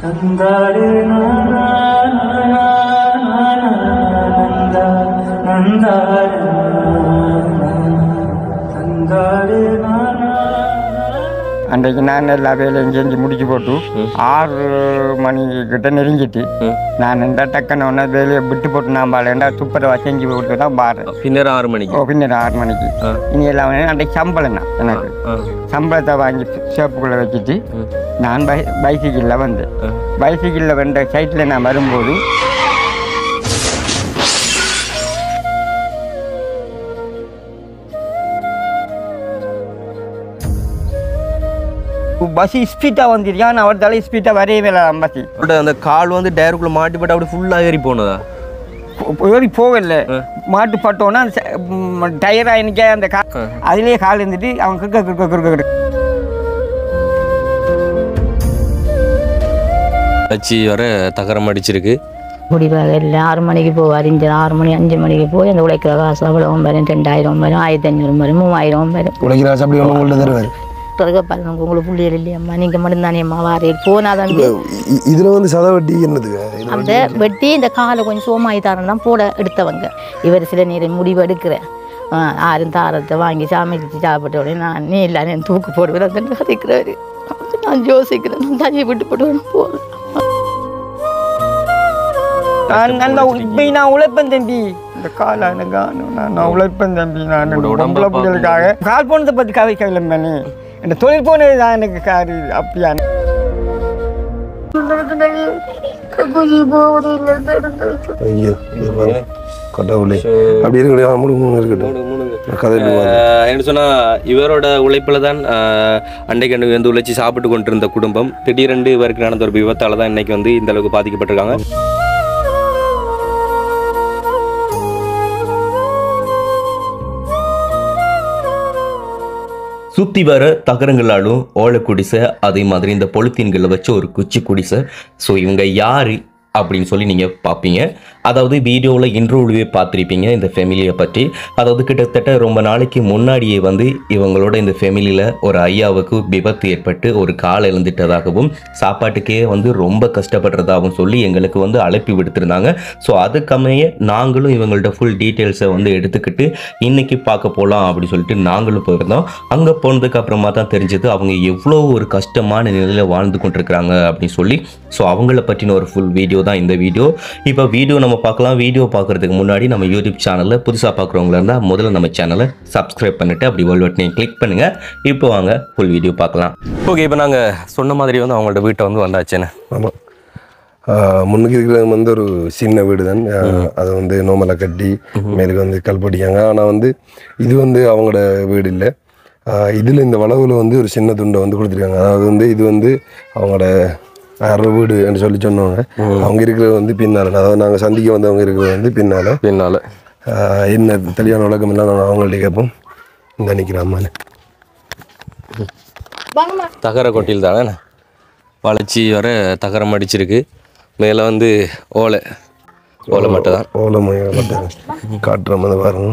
நந்தாடு நானா நானா நந்தா நந்தாடு நந்தாடு நானா அன்றைக்கு நான் எல்லா வேலையும் செஞ்சு முடிச்சு போட்டு ஆறு மணி கிட்ட நெருங்கிட்டு நான் இந்த டக்குன்னு ஒன்று வேலையை விட்டு போட்டு நான் பாலேண்டா துப்புரவா செஞ்சு போட்டு தான் பாரு பின்னர் ஆறு மணிக்கு ஓ பின்னர் ஆறு மணிக்கு இனி எல்லாம் வந்து அன்றைக்கு சம்பளம் தான் எனக்கு சம்பளத்தை வாங்கி ஷேப்புக்குள்ளே வச்சுட்டு நான் பை பைசைக்கிளில் வந்தேன் பைசைக்கிளில் வந்த சைட்டில் நான் வரும்போது பஸ் ஸ்பீட்டாக வந்துருக்கான் அவர் தலை ஸ்பீட்டாக வரையவே இல்லை பஸ் அவரோட அந்த கால் வந்து டயருக்குள்ள மாட்டிப்பட்டு அப்படி ஃபுல்லாக ஏறி போனதா ஏறி போகல மாட்டு பட்டோன்னா டயராக எனக்கு அந்த கா அதுலேயே கால் இருந்துட்டு அவன் கிறுக்க கிறுக்க கிறுக்க கிறுக்க வச்சு வர தகரம் அடிச்சிருக்கு முடிவாக இல்லை ஆறு மணிக்கு போவார் இங்கே ஆறு மணி அஞ்சு மணிக்கு போய் அந்த உழைக்கிற காசு அவ்வளவும் வரும் ரெண்டாயிரம் வரும் ஆயிரத்தி ஐநூறு வரும் மூவாயிரம் வரும் உழைக்கிறாச்சு அப்படி ஒன்று உங்கள்ட்ட தருவார் பிறகு பாருங்க உங்களுக்கு பிள்ளைகள் இல்லையம்மா நீங்கள் மட்டும்தானேம்மா வாரே போனாதான் இ- இதுல வந்து சத வட்டி என்னதுங்க இது அந்த வெட்டி இந்த காலை கொஞ்சம் சோமாயி தாரம் தான் போட எடுத்தவங்க இவர் சில நேரம் முடிவு எடுக்கிறேன் ஆ, ஆறும் தாரத்தை வாங்கி சமைச்சு சாப்பிட்ட உடனே நான் நீ இல்லை நான் தூக்கு போடுவேன் அப்படின்னு கதைக்கிறவர் நான் யோசிக்கிறேன் நான் தனியை விட்டு போடுவேன் போகிறேன் நான் நல்லா இப்போ நான் உழைப்பேன் தம்பி இந்த கால எனக்கு நான் நான் உழைப்பேன் தம்பி நான் உங்களோட உடம்ப பொம்பளை பிள்ளைகளுக்காக கால் போனதை பற்றி கதை கவிழம்பேனே இந்த தொழில் போனது தான் எனக்கு காரு அப்படியா ஐயோ இது பாருங்க. கடவுளே அப்படி இருக்கட்டும் முழுங்க இருக்கட்டும் கதை என்ன சொன்னா இவரோட உழைப்பில் தான் ஆஹ், அன்னைக்கு அன்னைக்கு வந்து உழைச்சி சாப்பிட்டு கொண்டிருந்த குடும்பம் திடீரென்று இவருக்கு நடந்த ஒரு விபத்தால தான் இன்னைக்கு வந்து இந்த அளவுக்கு பாதிக்கப்பட்டிருக்காங்க சுத்தி வர தகரங்களாலும் ஓலை குடிசை அதே மாதிரி இந்த பொலித்தீன்களை வச்சு ஒரு குச்சி குடிசை ஸோ இவங்க யாரு அப்படின்னு சொல்லி நீங்கள் பார்ப்பீங்க அதாவது வீடியோவில் இன்ட்ரோவியூவே பார்த்துருப்பீங்க இந்த ஃபேமிலியை பற்றி அதாவது கிட்டத்தட்ட ரொம்ப நாளைக்கு முன்னாடியே வந்து இவங்களோட இந்த ஃபேமிலியில் ஒரு ஐயாவுக்கு விபத்து ஏற்பட்டு ஒரு கால் இழந்துட்டதாகவும் சாப்பாட்டுக்கே வந்து ரொம்ப கஷ்டப்படுறதாகவும் சொல்லி எங்களுக்கு வந்து அழைப்பு விடுத்திருந்தாங்க ஸோ அதுக்கமைய நாங்களும் இவங்கள்ட்ட ஃபுல் டீட்டெயில்ஸை வந்து எடுத்துக்கிட்டு இன்னைக்கு பார்க்க போகலாம் அப்படி சொல்லிட்டு நாங்களும் போயிருந்தோம் அங்கே போனதுக்கு அப்புறமா தான் தெரிஞ்சது அவங்க எவ்வளோ ஒரு கஷ்டமான நிலையில் வாழ்ந்து கொண்டிருக்கிறாங்க அப்படின்னு சொல்லி ஸோ அவங்கள பற்றின ஒரு ஃபுல் வீடியோ தான் இந்த வீடியோ இப்போ வீடியோ நம்ம பார்க்கலாம் வீடியோ பார்க்குறதுக்கு முன்னாடி நம்ம யூடியூப் சேனலில் புதுசாக பார்க்குறவங்களா இருந்தால் முதல்ல நம்ம சேனலை சப்ஸ்கிரைப் பண்ணிவிட்டு அப்படி ஒரு பட்டனையும் கிளிக் பண்ணுங்கள் இப்போ வாங்க ஃபுல் வீடியோ பார்க்கலாம் ஓகே இப்போ நாங்கள் சொன்ன மாதிரி வந்து அவங்களோட வீட்டை வந்து வந்தாச்சுன்னு ஆமாம் முன்னுக்கு இருக்கிறது வந்து ஒரு சின்ன வீடு தான் ஆஹ் அதை வந்து நோமலை கட்டி மேலுக்கு வந்து கல்படிக்காங்க ஆனால் வந்து இது வந்து அவங்களோட வீடு இல்லை இதில் இந்த வளவில் வந்து ஒரு சின்ன துண்டை வந்து கொடுத்துருக்காங்க அதாவது வந்து இது வந்து அவங்களோட அரை வீடுன்னு சொல்லி சொன்னவங்க அவங்க இருக்கிறது வந்து பின்னால் அதாவது நாங்கள் சந்திக்க வந்தவங்க இருக்கிறது வந்து பின்னால் பின்னால் என்ன தெளிவான விளக்கம் இல்லை நான் அவங்கள்ட்ட கேட்போம் இந்த நிற்கிறாம்மான்னு தகர கொட்டில் தானே வளைச்சி வர தகரம் அடிச்சிருக்கு மேலே வந்து ஓலை ஓலை மட்டும் தான் ஓலமை காட்டுற மாதிரி பாருங்க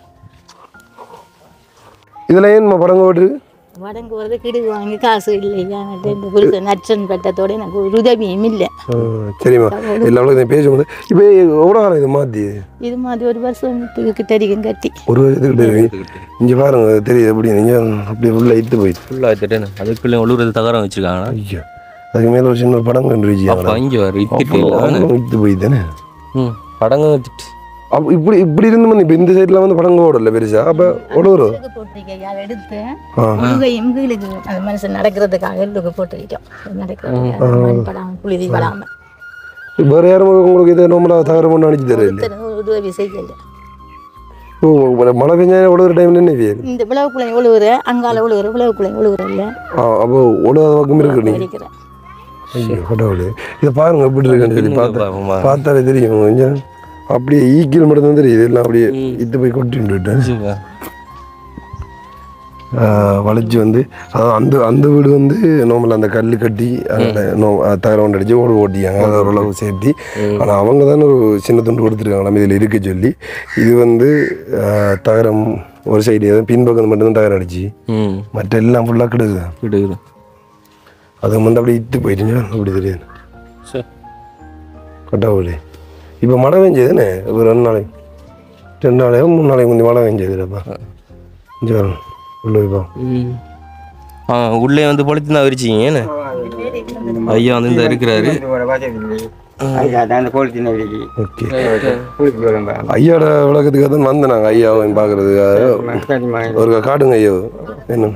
இதில் ஏன் படங்க ஓட்டு வடங்கு வரது கிடு வாங்கி காசு இல்லையா இந்த புருஷன் நச்சன் பட்டத்தோட எனக்கு ஒரு உதவியும் இல்லை சரிம்மா எல்லாரும் இதை பேசும்போது இப்போ எவ்வளோ காலம் இது மாற்றி இது மாதிரி ஒரு வருஷம் இதுக்கு தெரியும் கட்டி ஒரு வருஷத்துக்கிட்ட இங்கே பாருங்க அது தெரியுது எப்படி நீங்கள் அப்படி உள்ள இட்டு போயிடுச்சு ஃபுல்லாக வச்சுட்டேன் அதுக்குள்ளே உழுவுறது தகரம் வச்சுருக்காங்க ஐயோ அதுக்கு மேலே ஒரு சின்ன ஒரு படம் கண்டு வச்சு இங்கே வர இத்திட்டு இட்டு போயிடுதானே ம் படங்க வச்சுட்டு அப்போ இப்படி இப்படி இருந்து வந்து இப்போ இந்த சைடில் வந்து படங்க ஓடல பெருசா அப்போ ஓடுறோம் எள்ளுக்கு போட்டிருக்கையா எடுத்து ஆ முழுகையும் கீழுக்கு அந்த மனுஷன் நடக்கிறதுக்காக எள்ளுக்கு போட்டுக்கிட்டோம் நடக்கிறதுக்காக மண் படாம புழுதி படாம வேறு யாரும் உங்களுக்கு இதை நோம்பலாக தகரம் ஒன்று அனுப்பிச்சு தரல ஒருத்தர் ஒரு உதவி செய்யல ஓ மழை பெஞ்சா ஒழுகுற டைம்ல என்ன செய்யுது இந்த விளவுக்குள்ளே உழுவுற அங்கால உழுவுற விளவுக்குள்ளே உழுவுற இல்ல ஆ அப்போ ஒழுகாத பக்கம் இருக்கு நீங்கள் இருக்கிறேன் ஐயோ கடவுளே இதை பாருங்க எப்படி இருக்குன்னு சொல்லி பார்த்தா பாப்போமா? பார்த்தாலே தெரியும் கொஞ்சம் அப்படியே ஈக்கில் மட்டும்தான் தெரியுது எல்லாம் அப்படியே இத்து போய் கொட்டி விட்டுட்டேன் வளைச்சி வந்து அதாவது அந்த அந்த வீடு வந்து நார்மல் அந்த கல் கட்டி அந்த நோ தகரம் அடிச்சு ஓடு ஓட்டியாங்க அது ஓரளவு சேஃப்டி ஆனால் அவங்க தானே ஒரு சின்ன துண்டு கொடுத்துருக்காங்க நம்ம இதில் இருக்க சொல்லி இது வந்து ஆஹ், தகரம் ஒரு சைடு பின்பக்கம் மட்டும்தான் தகரம் அடிச்சு ம் மற்ற எல்லாம் ஃபுல்லாக கிடக்குது விடுது அது வந்து அப்படியே இத்து போயிட்டுங்க அப்படி தெரியாது சரி கடவுளே இப்போ மழை பெஞ்சதுன்னு ஒரு ரெண்டு நாளைக்கு ரெண்டு நாளையோ மூணு நாளைக்கு முந்தி மழை பெஞ்சதுலப்பா இங்கே வரணும் உள்ள போய்ப்பா ம் ஆ உள்ளே வந்து பொழுத்து தான் விரிச்சிங்க என்ன ஐயா வந்து இந்த இருக்கிறாரு அந்த கோலத்தின இருக்கு ஓகே குளிக்க விளம்ப ஐயாவோட விளக்கத்துக்காக தான் வந்தேன் நாங்கள் ஐயாவையும் பார்க்குறதுக்காக ஒரு காட்டுங்க ஐயோ என்ன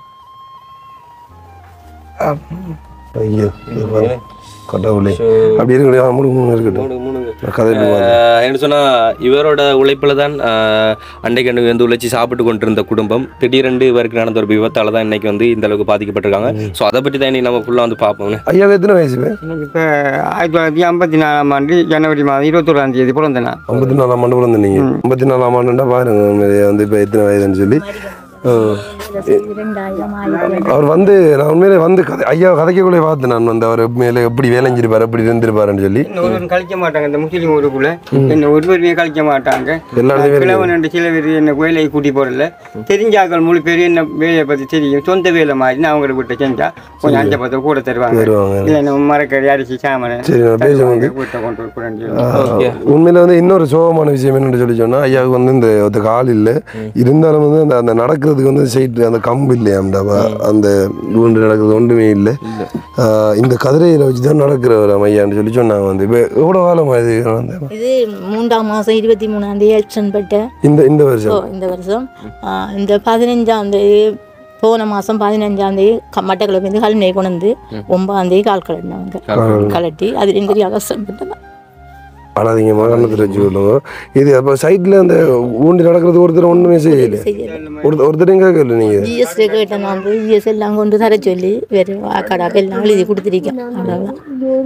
ஐயோ இது பாருங்க. கடவுளே அப்படி இருக்கட்டும் மூணு மூணு இருக்கட்டும் கதையில் ஆஹ் என்ன சொன்னா இவரோட உழைப்பில் தான் ஆஹ் அன்னைக்கு அன்னைக்கு வந்து உழைச்சி சாப்பிட்டு கொண்டிருந்த குடும்பம் திடீரென்று இவருக்கு நடந்த ஒரு விபத்தால தான் இன்னைக்கு வந்து இந்த அளவுக்கு பாதிக்கப்பட்டிருக்காங்க ஸோ அதை பற்றி தான் இன்னைக்கு நம்ம ஃபுல்லாக வந்து பார்ப்போம் ஐயா எத்தனை வயசு இப்போ எனக்கு இப்போ ஆயிரத்தி தொள்ளாயிரத்தி ஐம்பத்தி நாலாம் ஆண்டு ஜனவரி மாதம் இருபத்தொராம் தேதி பிறந்தேன் நான் ஐம்பத்தி நாலாம் ஆண்டு பிறந்த நீங்கள் ஐம்பத்தி நாலாம் ஆண்டுண்டா பாருங்க உண்மையிலேயே வந்து இப்போ எத்தனை வயதுன்னு சொல்லி ஆ. ரெண்டாயிரம் ஆயிரத்தி அவர் வந்து நான் உண்மையிலே வந்து கதை ஐயா கதைக்கக்குள்ளே பார்த்தேன் நான் வந்து அவர் உண்மையிலே எப்படி வேலைஞ்சிருப்பார் எப்படி இருந்திருப்பாருன்னு சொல்லி ஒருவரும் கழிக்க மாட்டாங்க இந்த முஸ்லீம் ஊருக்குள்ள என்ன ஒருவருமே கழிக்க மாட்டாங்க எல்லா இடத்துலயும் கிழவன் ரெண்டு சில பேர் என்ன வேலையை கூட்டி போறல தெரிஞ்சாக்கள் முழு பேர் என்ன வேலையை பத்தி தெரியும் சொந்த வேலை மாதிரி நான் அவங்களை விட்டு செஞ்சா கொஞ்சம் அஞ்சு பத்து கூட தருவாங்க தருவாங்க. இல்லை நம்ம மரக்கறி அரிசி சாமனை சரி நான் பேசுவேன் வந்து வீட்டை கொண்டு போய் கொடுன்னு சொல்லி. உண்மையில வந்து இன்னொரு சோகமான விஷயம் என்னன்னு சொல்லி சொன்னா ஐயாவுக்கு வந்து இந்த ஒத்த கால் இல்லை இருந்தாலும் வந்து அந்த அந்த நடக்கிறதுக்கு வந்து சைட் அந்த கம்பு இல்லையாம்டா அந்த ஊண்டு நடக்கிறது ஒன்றுமே இல்லை ஆஹ் இந்த கதிரையில வச்சு தான் நடக்கிறவர் ஐயான்னு சொல்லி சொன்னாங்க வந்து இப்போ எவ்வளோ காலம் இது வந்து இது மூன்றாம் மாதம் இருபத்தி மூணாம் தேதி எலெக்ஷன் பட்ட இந்த இந்த ஓ வருஷம் இந்த வருஷம் ஆ, இந்த பதினஞ்சாம் தேதி போன மாதம் பதினஞ்சாம் தேதி க- மட்டக்களப்பு கல்நெய் கொண்டு வந்து ஒன்பதாம் தேதி கால் கலட்டினவங்க கலட்டி அது எங்க அலசம் பட்டதான் அழாதீங்கம்மா கண்ணத்தில் வச்சு விடுங்க இது அப்போ சைட்டில் அந்த ஊண்டி நடக்கிறது ஒருத்தர் ஒன்றுமே செய்யலை செய்யலை ஒருத்தர் ஒருத்தரையும் கேட்கல நீங்கள் ஜிஎஸ் கேட்டேன் நான் போய் ஜிஎஸ் எல்லாம் கொண்டு தர சொல்லி வேறு வாக்காடாக்க எல்லாம் எழுதி கொடுத்துருக்கேன் அவ்வளோதான்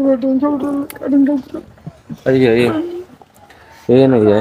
ஐயா ஐயா ஏன் ஐயா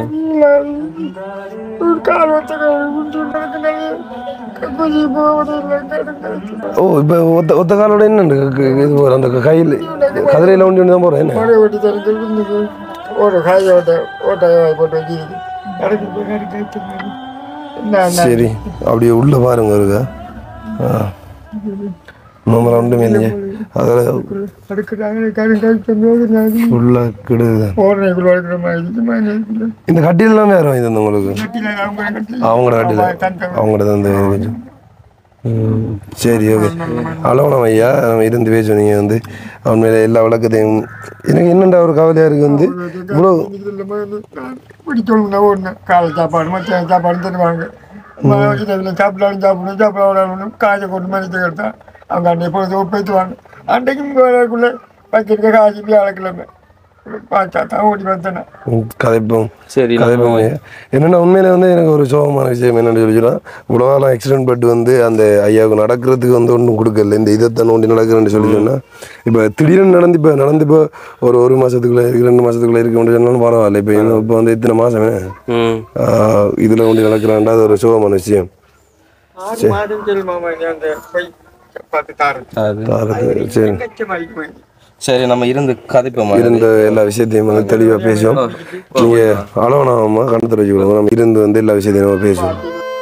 ஓ இப்போ ஒத்த ஒத்த காலோட என்ன இது போகிற அந்த கையில் கதிரையில் ஒண்டி ஒன்று தான் போகிறேன் என்ன மழை ஓட்டி திறந்து ஒரு காய ஓட்ட ஓட்டாய் போட்டு வச்சிருக்கு நடக்கு போய் நடக்கு என்ன சரி அப்படியே உள்ள பாருங்க இருக்கா ஆ நம்மள ஒன்றுமே இல்லைங்க அதில் அடுக்கிறாங்க கருங்க கழிச்சு ஃபுல்லாக கெடுது ஓடுறதுக்குள்ள இருக்கிற மாதிரி இது மாதிரி இருக்குது இந்த கட்டில் எல்லாமே யாரும் வாங்கி தந்து உங்களுக்கு கட்டில அவங்க கட்டி அவங்களோட கட்டில் அவங்களோட தந்து கொஞ்சம் ம், சரி ஓகே அளவணம் ஐயா நம்ம இருந்து பேசுவோம் நீங்கள் வந்து அவன் மேலே எல்லா விளக்கத்தையும் எனக்கு என்னண்டா ஒரு கவலையாக இருக்குது வந்து இவ்வளோ பிடிக்கணும் ஓடணும் காலை சாப்பாடு மத்தியான சாப்பாடு தருவாங்க இதில் சாப்பிடாலும் சாப்பிடணும் சாப்பிடாலும் காய்ச்சல் கொண்டு மதித்து கேட்டா அவங்க அன்றைய பொழுது ஒப்பேத்துவாங்க அன்றைக்கும் வேலைக்குள்ளே வைக்கிறதுக்கு காசு வியாழக்கிழமை பார்த்தா தான் ஓடி வந்தேன் ம், கதைப்போம் சரி கதைப்போம் ஐயா என்னென்னா உண்மையிலே வந்து எனக்கு ஒரு சோகமான விஷயம் என்னென்னு சொல்லிச்சுன்னா இவ்வளோ காலம் ஆக்சிடென்ட் பட்டு வந்து அந்த ஐயாவுக்கு நடக்கிறதுக்கு வந்து ஒன்றும் கொடுக்கல இந்த இதைத்தான் ஒண்டி நடக்கிறேன்னு சொல்லி சொன்னால் இப்போ திடீர்னு நடந்து இப்போ நடந்து இப்போ ஒரு ஒரு மாதத்துக்குள்ளே இருக்கு ரெண்டு மாதத்துக்குள்ளே இருக்க முடியும் சொன்னாலும் பரவாயில்ல இப்போ இன்னும் இப்போ வந்து இத்தனை மாதமே ம் இதில் ஒண்டி நடக்கிறான்டா அது ஒரு சோகமான விஷயம் ஆறு மாதம் சரி மாமா நீ அந்த போய் பார்த்து தாரேன் அது தாரது சரி கச்சமாயிக்குமே சரி நம்ம இருந்து கதைப்போமா இருந்த எல்லா விஷயத்தையும் வந்து தெளிவாக பேசுவோம் நீங்கள் அளவனாமா கண்ணத்தில் வச்சுக்கணும் நம்ம இருந்து வந்து எல்லா விஷயத்தையும் நம்ம பேசுவோம்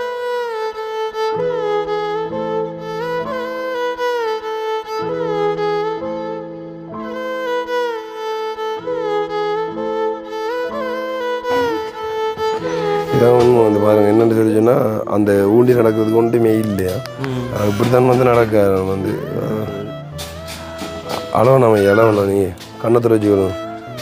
இதான் உண்மை வந்து பாருங்க என்னன்னு சொல்லி சொன்னா அந்த ஊண்டி நடக்கிறதுக்கு ஒன்றுமே இல்லையா அது இப்படித்தான் வந்து நடக்க வந்து அளவணா அளவணா நீ கண்ணத்தில் வச்சுக்கணும்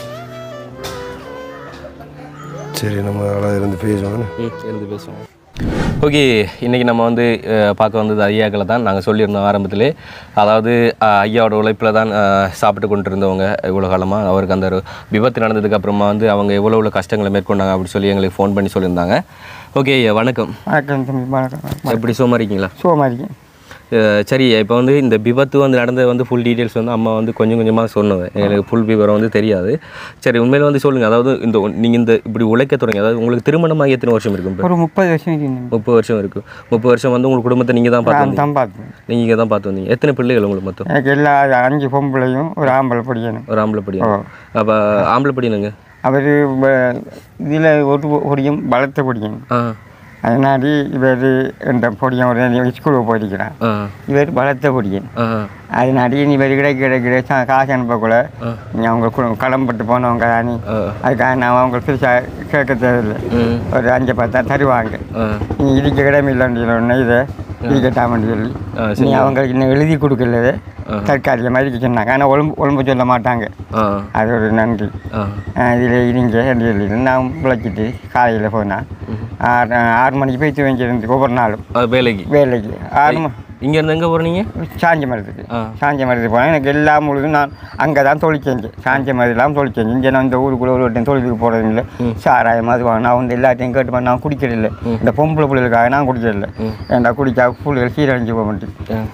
சரி நம்ம அழகாக இருந்து பேசுவோம் ம் இருந்து பேசுவோம் ஓகே இன்றைக்கி நம்ம வந்து அஹ், பார்க்க வந்தது ஐயாக்களை தான் நாங்கள் சொல்லியிருந்தோம் ஆரம்பத்திலே அதாவது அஹ், ஐயாவோட உழைப்பில் தான் அஹ், சாப்பிட்டு கொண்டு இருந்தவங்க இவ்வளோ காலமாக அவருக்கு அந்த ஒரு விபத்து நடந்ததுக்கு அப்புறமா வந்து அவங்க எவ்வளோ எவ்வளோ கஷ்டங்களை மேற்கொண்டாங்க அப்படி சொல்லி எங்களுக்கு ஃபோன் பண்ணி சொல்லியிருந்தாங்க ஓகே ஐயா வணக்கம் வணக்கம் தம்பி வணக்கம் எப்படி சும்மா இருக்கீங்களா சுகமாக இருக்கேன் அஹ், சரி இப்போ வந்து இந்த விபத்து வந்து நடந்தது வந்து ஃபுல் டீட்டெயில்ஸ் வந்து அம்மா வந்து கொஞ்சம் கொஞ்சமாக சொன்னது எனக்கு ஃபுல் விவரம் வந்து தெரியாது சரி உண்மையில வந்து சொல்லுங்கள் அதாவது இந்த நீங்கள் இந்த இப்படி உழைக்க தொடங்கி அதாவது உங்களுக்கு திருமணமாக எத்தனை வருஷம் இருக்கும் இப்போ ஒரு முப்பது வருஷம் இருக்கேன் முப்பது வருஷம் இருக்கும் முப்பது வருஷம் வந்து உங்கள் குடும்பத்தை நீங்கள் தான் பார்த்து நான் வந்தீங்க தான் பார்த்தேன் நீங்கள் இங்கே தான் பார்த்து வந்தீங்க எத்தனை பிள்ளைகள் உங்களுக்கு மொத்தம் எனக்கு எல்லா அஞ்சு பொம்பளையும் ஒரு ஆம்பளை படிக்கணும் ஒரு ஆம்பளை படி ஓ. அப்போ ஆம்பளை படினுங்க அவர் இதில் ஒரு பொடியும் பலத்தை படிக்கணும் ஆ அதனாடி இவர் இந்த பொடியன் ஒரு ஸ்கூலுக்கு போயிருக்கிறான் ஆ இவர் பலத்த பொடியன் ஆ அதனாடி நீ இவர் கிடைக்க கிடைக்கிற சா- காசு அனுப்பக்கூட நீ அவங்க கு- கடன்பட்டு போனவங்க தானே ஆ. அதுக்காக நான் அவங்க பெருசாக கேட்க தேவையில்லை ம் ஒரு அஞ்சு பத்தா தருவாங்க ஆ நீ இதுக்கு இடமில்லைன்னு சொன்ன இதை இருக்கட்டாமன்னு சொல்லி ஆ, நீ அவங்களுக்கு இன்னும் எழுதி கொடுக்கல தற்காலிகமாக இருக்க சொன்னாங்க ஆனால் ஒழும்பு ஒழும்பு சொல்ல மாட்டாங்க ஆ அது ஒரு நன்றி ஆ இதில் இருங்க என்று சொல்லி நான் விளக்கிட்டு காலையில் போனேன் ஆறு ஆறு மணிக்கு போய் துவங்கிருந்து ஒவ்வொரு நாளும் அது வேலைக்கு வேலைக்கு ஆறு மணி இங்க இருந்து எங்க போறீங்க சாஞ்ச மரத்துக்கு ஆ. சாஞ்ச மரத்துக்கு போனேன் எனக்கு எல்லா முழுதும் நான் அங்கே தான் தொழிற்சேஞ்சு சாஞ்ச மரத்துலாம் தொழிற்சேஞ்சு இங்கே நான் இந்த ஊருக்குள்ளே ஒரு வட்டம் தொழிலுக்கு போகிறது இல்லை சாராயம் அது நான் வந்து எல்லாத்தையும் கேட்டு பண்ண நான் குடிக்கிறதில்ல இந்த பொம்பளை பிள்ளைகளுக்காக நான் குடிக்கிறதில்ல ஏன்டா குடிச்சா பிள்ளைகள் சீரழிஞ்சு போக மாட்டேன்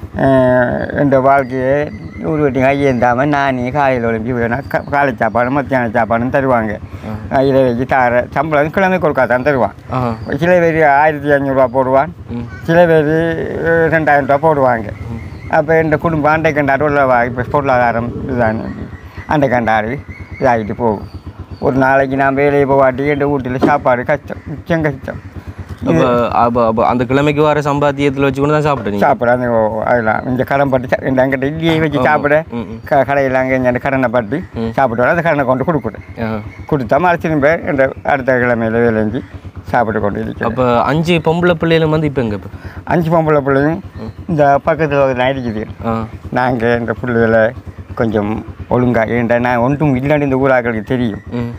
இந்த வாழ்க்கையை ஒரு வட்டி கையேந்தாமல் நானே காலையில் ஒளிஞ்சு வேணா க- காலை சாப்பாடு மத்தியான சாப்பாடுன்னு தருவாங்க இதை வச்சு தார சம்பளம் கிழமை கொடுக்கா தான் தருவான் ஆ சில பேர் ஆயிரத்தி ஐநூறுரூவா போடுவான் சில பேர் ரெண்டாயிரம் ரூபா போடுவாங்க அப்போ இந்த குடும்பம் அண்டை கண்டாடு உள்ள இப்போ பொருளாதாரம் இதுதான் அண்டை கண்டாடு இதாகிட்டு போகும் ஒரு நாளைக்கு நான் வேலையை போவாட்டி என் வீட்டில் சாப்பாடு கஷ்டம் மிச்சம் கஷ்டம் அப்ப அப்ப அப்ப அந்த கிழமைக்கு வர சம்பாத்தியத்தில் வச்சு கொண்டு தான் சாப்பிட்றீங்க சாப்பிட அந்த ஓ- அதெல்லாம் இந்த கடன் பட்டு சா- இந்த அங்கிட்ட இட்லியை வச்சு சாப்பிட ம், ம். க கடையில் அங்கே இங்கே கடனை பட்டு சாப்பிட்டு வர அந்த கடனை கொண்டு கொடுக்குறேன் ஆ. கொடுத்தா மறைச்சிரும் பேர் என்ற அடுத்த கிழமையில் வேலைஞ்சி சாப்பிட்டு கொண்டு இருக்கிறேன் அப்ப அஞ்சு பொம்பளை பிள்ளைகளும் வந்து இப்போ எங்க இப்போ அஞ்சு பொம்பளை பிள்ளையும் இந்த பக்கத்தில் ஒரு நாய் இருக்குது ஆ நாங்கள் இந்த பிள்ளைகளை கொஞ்சம் ஒழுங்காக ஏன்டா நான் ஒன்றும் இல்லைன்னு இந்த ஊராக்களுக்கு தெரியும் ம்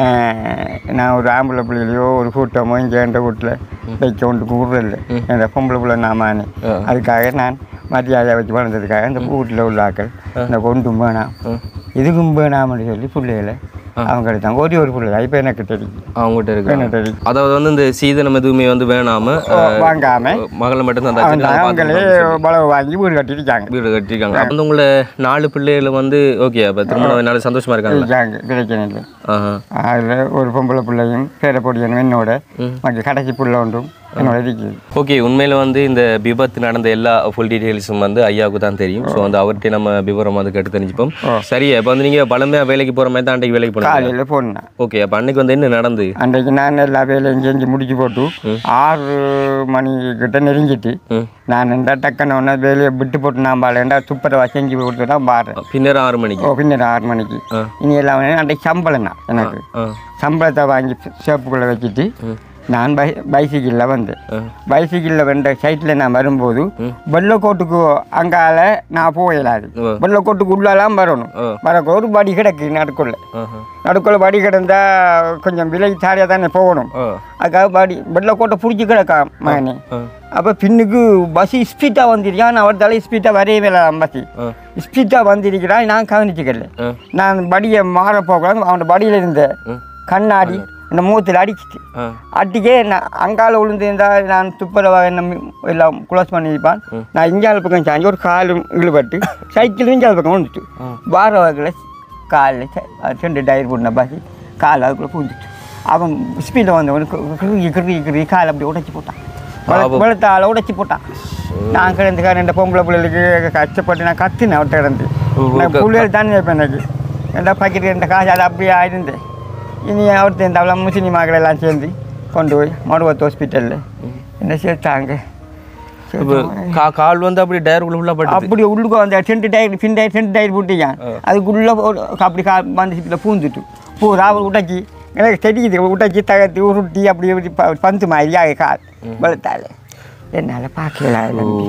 ஆஹ் நான் ஒரு ஆம்பளை பிள்ளைகளையோ ஒரு கூட்டமோ இங்கே என்ற வீட்டில் வைக்க ஒன்றுக்கு விடுறதில்ல இந்த பொம்பளை பிள்ளை நாமானே அதுக்காக நான் மரியாதை வச்சு வளர்ந்ததுக்காக இந்த வீட்டில் உள்ள ஆக்கள் இந்த கொண்டும் வேணாம் இதுக்கும் வேணாம்னு சொல்லி பிள்ளைகளை அவங்க எடுத்தாங்க ஒரே ஒரு பிள்ளை இப்போ எனக்கு தெரியும் அவங்ககிட்ட எனக்கு இருக்கு தெரியும் அதாவது வந்து இந்த சீதனம் எதுவுமே வந்து வேணாம வாங்காம மகளை மட்டும் தான் அவங்க தச்சு அவங்களே பலவை வாங்கி வீடு கட்டிருக்காங்க வீடு கட்டிருக்காங்க அப்போ வந்து உங்களை நாலு பிள்ளைகள் வந்து ஓகே அப்போ திருமணம் நாலு சந்தோஷமா இருக்காங்களா இருக்காங்க பிரச்சனை இல்லை ஆஹா அதில் ஒரு பொம்பளை பிள்ளையும் பேரப்பொடியனும் என்னோட மற்ற கடைசி பிள்ளை ஒன்றும் என்னோட இருக்குது ஓகே உண்மையில் வந்து இந்த விபத்து நடந்த எல்லா ஃபுல் டீட்டெயில்ஸும் வந்து ஐயாவுக்கு தான் தெரியும் ஸோ வந்து அவர்கிட்ட நம்ம விவரம் வந்து கேட்டு தெரிஞ்சுப்போம் சரி இப்போ வந்து நீங்கள் பழமையாக வேலைக்கு போகிற மாதிரி தான் அன்றைக்கு வேலைக்கு போனாங்க காலையில் போனேன் ஓகே அப்போ அன்னைக்கு வந்து என்ன நடந்து அன்றைக்கு நான் எல்லா வேலையும் செஞ்சு முடிச்சு போட்டு ஆறு மணி கிட்ட நெருங்கிட்டு நான் இந்த டக்குன்னு ஒன்று வேலையை விட்டு போட்டு நான் பாடேன்டா துப்புரவா செஞ்சு போட்டு தான் பாடுறேன் பின்னர் ஆறு மணிக்கு ஓ பின்னர் ஆறு மணிக்கு இனி எல்லாம் வந்து அன்றைக்கு சம்பளம் தான் எனக்கு ஆ சம்பளத்தை வாங்கி சேப்புக்குள்ளே வச்சுட்டு நான் பை பைசைக்கிளில் வந்தேன் பைசைக்கிளில் வந்த சைட்டில் நான் வரும்போது வெள்ளக்கோட்டுக்கு அங்கால நான் போயிடாது ஓ. வெள்ளக்கோட்டுக்கு உள்ளலாம் வரணும் ஓ. வரக்கு ஒரு படி கிடக்கு நடுக்குள்ள ஆஹா நடுக்குள்ள படி கிடந்தா கொஞ்சம் விலை சாரியாக தானே போகணும் ஓ அதுக்காக படி வெள்ளக்கோட்டை பிடிச்சி கிடக்கா மகனே ஆ. அப்போ பின்னுக்கு பஸ் ஸ்பீட்டாக வந்திருக்கான் அவன் தலை ஸ்பீட்டாக வரையவே இல்லை பஸ் ஆ. ஸ்பீட்டாக வந்திருக்கிறான் நான் கவனிச்சுக்கல ஆ. நான் படியை மாற போகலாம் அவன் படியில் இருந்த கண்ணாடி இந்த மூத்தில் அடிச்சிட்டு ஆ அடிக்கே நான் அங்கால விழுந்திருந்தா நான் துப்புரவாக என்ன மி- எல்லாம் குளோஸ் பண்ணியிருப்பான் நான் இஞ்சால பக்கம் சாஞ்சி ஒரு காலும் இழுபட்டு சைக்கிள் இஞ்சால பக்கம் விழுந்துட்டு வார வகையில் காலில் ரெண்டு டயர் போட்டின பாசி கால் அதுக்குள்ளே பூந்துட்டு அவன் ஸ்பீடில் வந்தவனுக்கு கிருகி கிருகி கிருகி கால் அப்படி உடைச்சி போட்டான் பாவம். வெளுத்தால உடைச்சி போட்டான் நான் கிடந்து ரெண்டு பொம்பளை பிள்ளைகளுக்கு கஷ்டப்பட்டு நான் கத்தினேன் அவட்ட கிடந்து ஓ, ஓ, நான் க- பிள்ளைகள் தானே இப்போ எனக்கு ரெண்டா பாக்கெட் ரெண்டு காசு அது அப்படியே ஆயிருந்தேன் இனி அவர்த்த இந்த அவ்வளோ முஸ்லீம் மகள் எல்லாம் சேர்ந்து கொண்டு போய் மடுவத்து ஹாஸ்பிட்டலில் என்ன சேர்த்தாங்க இப்போ கா கால் வந்து அப்படி டயருக்குள்ள ஃபுல்லாக பட்டுது அப்படி உள்ளுக்கு அந்த டென்ட் டயர் பின் டயர் டென்ட் டயர் போட்டுக்கான் அதுக்குள்ளே அப்படி கா வந்து பூந்துட்டு பூரா அவர் உடைச்சி எனக்கு தெரியுது உடைச்சி தகர்த்து உருட்டி அப்படி இப்படி ப- பந்து மாதிரியாக கால் வெளுத்தாள் என்னால் பார்க்கல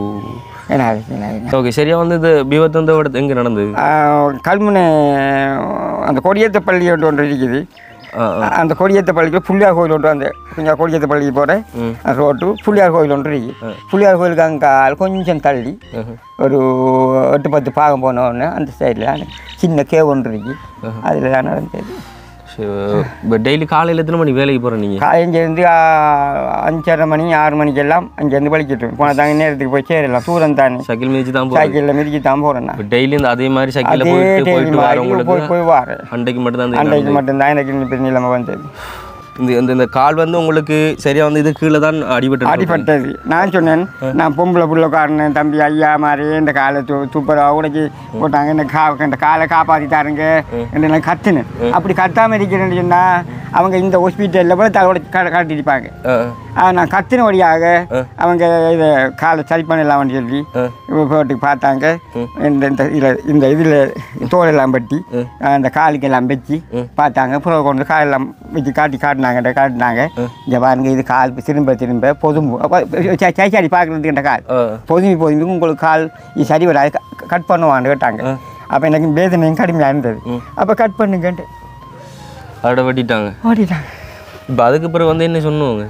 என்னால் ஓகே சரியா வந்து இந்த விபத்து வந்து இடத்து எங்கே நடந்தது கல்முனை அந்த கொடியேத்த பள்ளி ஒன்று ஒன்று இருக்குது ஆ ஆ அந்த கொடியேத்த பள்ளிக்கு புள்ளியார் கோயில் ஒன்று அந்த கொஞ்சம் கொடியேத்த பள்ளிக்கு போகிற அந்த ரோட்டு புள்ளியார் கோயில் ஒன்று இருக்கு புள்ளியார் கோயிலுக்கு அங்கால் கொஞ்சம் தள்ளி ஒரு எட்டு பத்து பாகம் போன உடனே அந்த சைடில் சின்ன கேவ் ஒன்று இருக்கு அதில் தான் நடந்தது இப்போ டெய்லி காலையில் எத்தனை மணி வேலைக்கு போகிறேன் நீங்கள் காலையிலேருந்து அஞ்சரை மணி ஆறு மணிக்கெல்லாம் அங்கேருந்து வலிக்கிட்டு போனால் தாங்க நேரத்துக்கு போய் சேரலாம் தூரம் தானே சைக்கிள் மிதிச்சு தான் போகிறேன் சைக்கிளில் மிதிச்சு தான் போகிறேன்னா இப்போ டெய்லி இந்த அதே மாதிரி சைக்கிளில் அதே போயிட்டு daily போயிட்டு மாதிரி போய் வரவங்களுக்கு போய் வாரேன் அன்றைக்கு மட்டும் தான் அன்றைக்கு மட்டும்தான் எனக்கு இந்த பெரிய நிலைமை வந்தது இந்த இந்த இந்த கால் வந்து உங்களுக்கு சரியா வந்து இது கீழே தான் அடிபட்டு அடிபட்டது நான் சொன்னேன் நான் பொம்பளை புள்ளக்காரன் தம்பி ஐயா மாதிரி இந்த காலை து துப்புரவா உடைச்சி போட்டாங்க இந்த கா இந்த காலை காப்பாற்றி தாருங்க என்று நான் கத்துனேன் அப்படி கத்தாமல் இருக்கிறேன்னு சொன்னால் அவங்க இந்த ஹாஸ்பிட்டலில் கூட தலை உடைச்சி காட்டிருப்பாங்க நான் கத்தின வழியாக அவங்க இதை காலை சரி பண்ணலாம்னு சொல்லி இப்போ போட்டு பார்த்தாங்க இந்த இந்த இதில் இந்த இதில் தோலெல்லாம் பட்டி அந்த காலுக்கெல்லாம் வச்சு பார்த்தாங்க அப்புறம் கொண்டு காலெல்லாம் வச்சு காட்டி காட்டினாங்க காட்டினாங்க இங்கே பாருங்க இது கால் திரும்ப திரும்ப பொதும்பு அப்போ ச- சரி சரி பார்க்குறதுக்கிட்ட கால் ஆ. பொதுமி பொதுமி உங்களுக்கு கால் இது சரி வராது க- கட் பண்ணுவான்னு கேட்டாங்க அப்போ எனக்கு வேதனையும் கடுமையாக இருந்தது அப்போ கட் பண்ணுங்கன்ட்டு அட வெட்டிட்டாங்க ஓடிட்டாங்க இப்போ அதுக்கு பிறகு வந்து என்ன சொன்னவங்க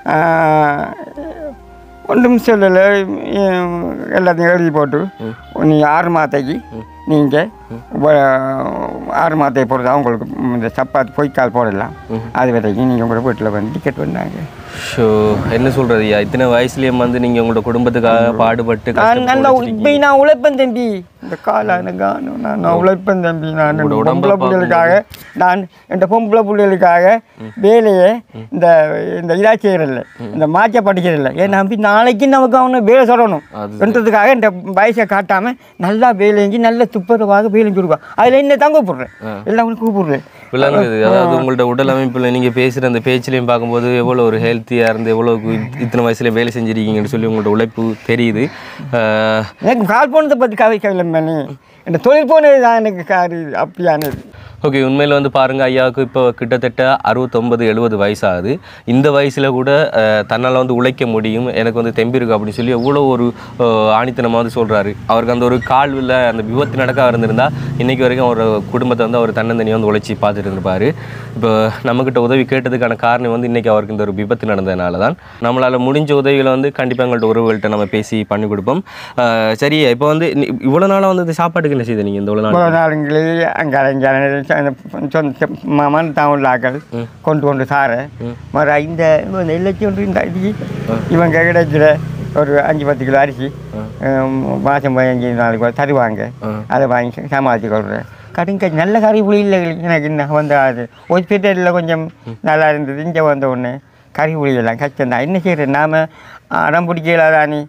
ஒன்றும் சொல்லலை எல்லாத்தையும் எழுதி போட்டு நீ ஆறு மாதத்துக்கு நீங்கள் ஆறு மாதத்தை பொறுத்தா உங்களுக்கு இந்த சப்பாத்தி பொய்க்கால் போடலாம் அது வரைக்கும் நீங்கள் உங்களோட வீட்டில் வந்து டிக்கெட் பண்ணாங்க ஷோ என்ன சொல்றது ஐயா இத்தனை வயசுலயே வந்து நீங்க உங்களோட குடும்பத்துக்காக பாடுபட்டு நான் கஷ்டப்பட்டு நல்லா உழைச்சிருக்கீங்க. இப்போ நான் உழைப்பேன் தம்பி இந்த காலான காணும் நான் நான் உழைப்பேன் தம்பி நான் உங்களோட என் உடம்ப பொம்பளை பிள்ளைகளுக்காக நான் என் பொம்பளை பிள்ளைகளுக்காக வேலையை இந்த இந்த இதாக செய்கிறதில்ல இந்த மாச்சை படிக்கிறதில்ல ஏன் நம்பி நாளைக்கு நமக்கு அவனை வேலை சொல்லணும் அது என்றதுக்காக இந்த வயசை காட்டாமல் நல்லா வேலைஞ்சி நல்ல துப்புரவாக வேலைஞ்சு கொடுப்பா அதில் என்ன தான் கூப்பிடுறேன் எல்லாம் உங்களுக்கு கூப்பிடுறேன் விளங்குது அதாவது உங்களோட உடல் அமைப்புல நீங்க பேசுற அந்த பேச்சிலையும் பார்க்கும்போது எவ்வளவு ஒரு ஹெல்த்தியா இருந்து எவ்வளவு இத்தனை வயசுல வேலை செஞ்சிருக்கீங்கன்னு சொல்லி உங்களோட உழைப்பு தெரியுது ஆஹ், எனக்கு கால் போனதை பற்றி கவி கவிலை பண்ணி இந்த தொழில் போனது தான் எனக்கு காரி அப்படியானது ஓகே உண்மையில் வந்து பாருங்க ஐயாவுக்கு இப்போ கிட்டத்தட்ட அறுபத்தொம்பது எழுபது வயசாகுது இந்த வயசில் கூட தன்னால் வந்து உழைக்க முடியும் எனக்கு வந்து தெம்பு இருக்கு அப்படின்னு சொல்லி எவ்வளோ ஒரு அஹ், ஆணித்தனமா வந்து சொல்கிறாரு அவருக்கு அந்த ஒரு கால்வில் அந்த விபத்து நடக்க இருந்திருந்தா இன்னைக்கு வரைக்கும் அவர் குடும்பத்தை வந்து அவர் தன்னந்தனியாக வந்து உழைச்சி பார்த்துட்டு இருந்திருப்பாரு இப்போ நம்மக்கிட்ட உதவி கேட்டதுக்கான காரணம் வந்து இன்னைக்கு அவருக்கு இந்த ஒரு விபத்து நடந்ததுனால தான் நம்மளால் முடிஞ்ச உதவிகளை வந்து கண்டிப்பாக எங்கள்கிட்ட உறவுகள்கிட்ட நம்ம பேசி பண்ணி கொடுப்போம் அஹ், சரி இப்போ வந்து நீ- இவ்வளோ நாளாக வந்து இந்த சாப்பாட்டுக்கு என்ன செய்த நீங்கள் இந்த இவ்வளோ நாள் இவ்வளோ நாளுங்களே அங்கே அங்கே சொந்த மாமன் தான் உள்ள ஆக்கள் கொண்டு கொண்டு சார மறு இந்த இந்த இல்லச்சி ஒன்று இந்த இது இவங்க கிடைக்கிற ஒரு அஞ்சு பத்து கிலோ அரிசி மாதம் பதினஞ்சு நாளைக்கு தருவாங்க அதை வாங்கி சமாளித்து கொள்கிறேன் கடுங்க நல்ல கறி புளி இல்லை எனக்கு இன்னும் வந்து அது ஹாஸ்பிட்டலில் கொஞ்சம் நல்லா இருந்தது இங்கே வந்த உடனே கறி புளியெல்லாம் கஷ்டம் தான் என்ன செய்கிறேன் நாம் அடம் பிடிக்கலாதானி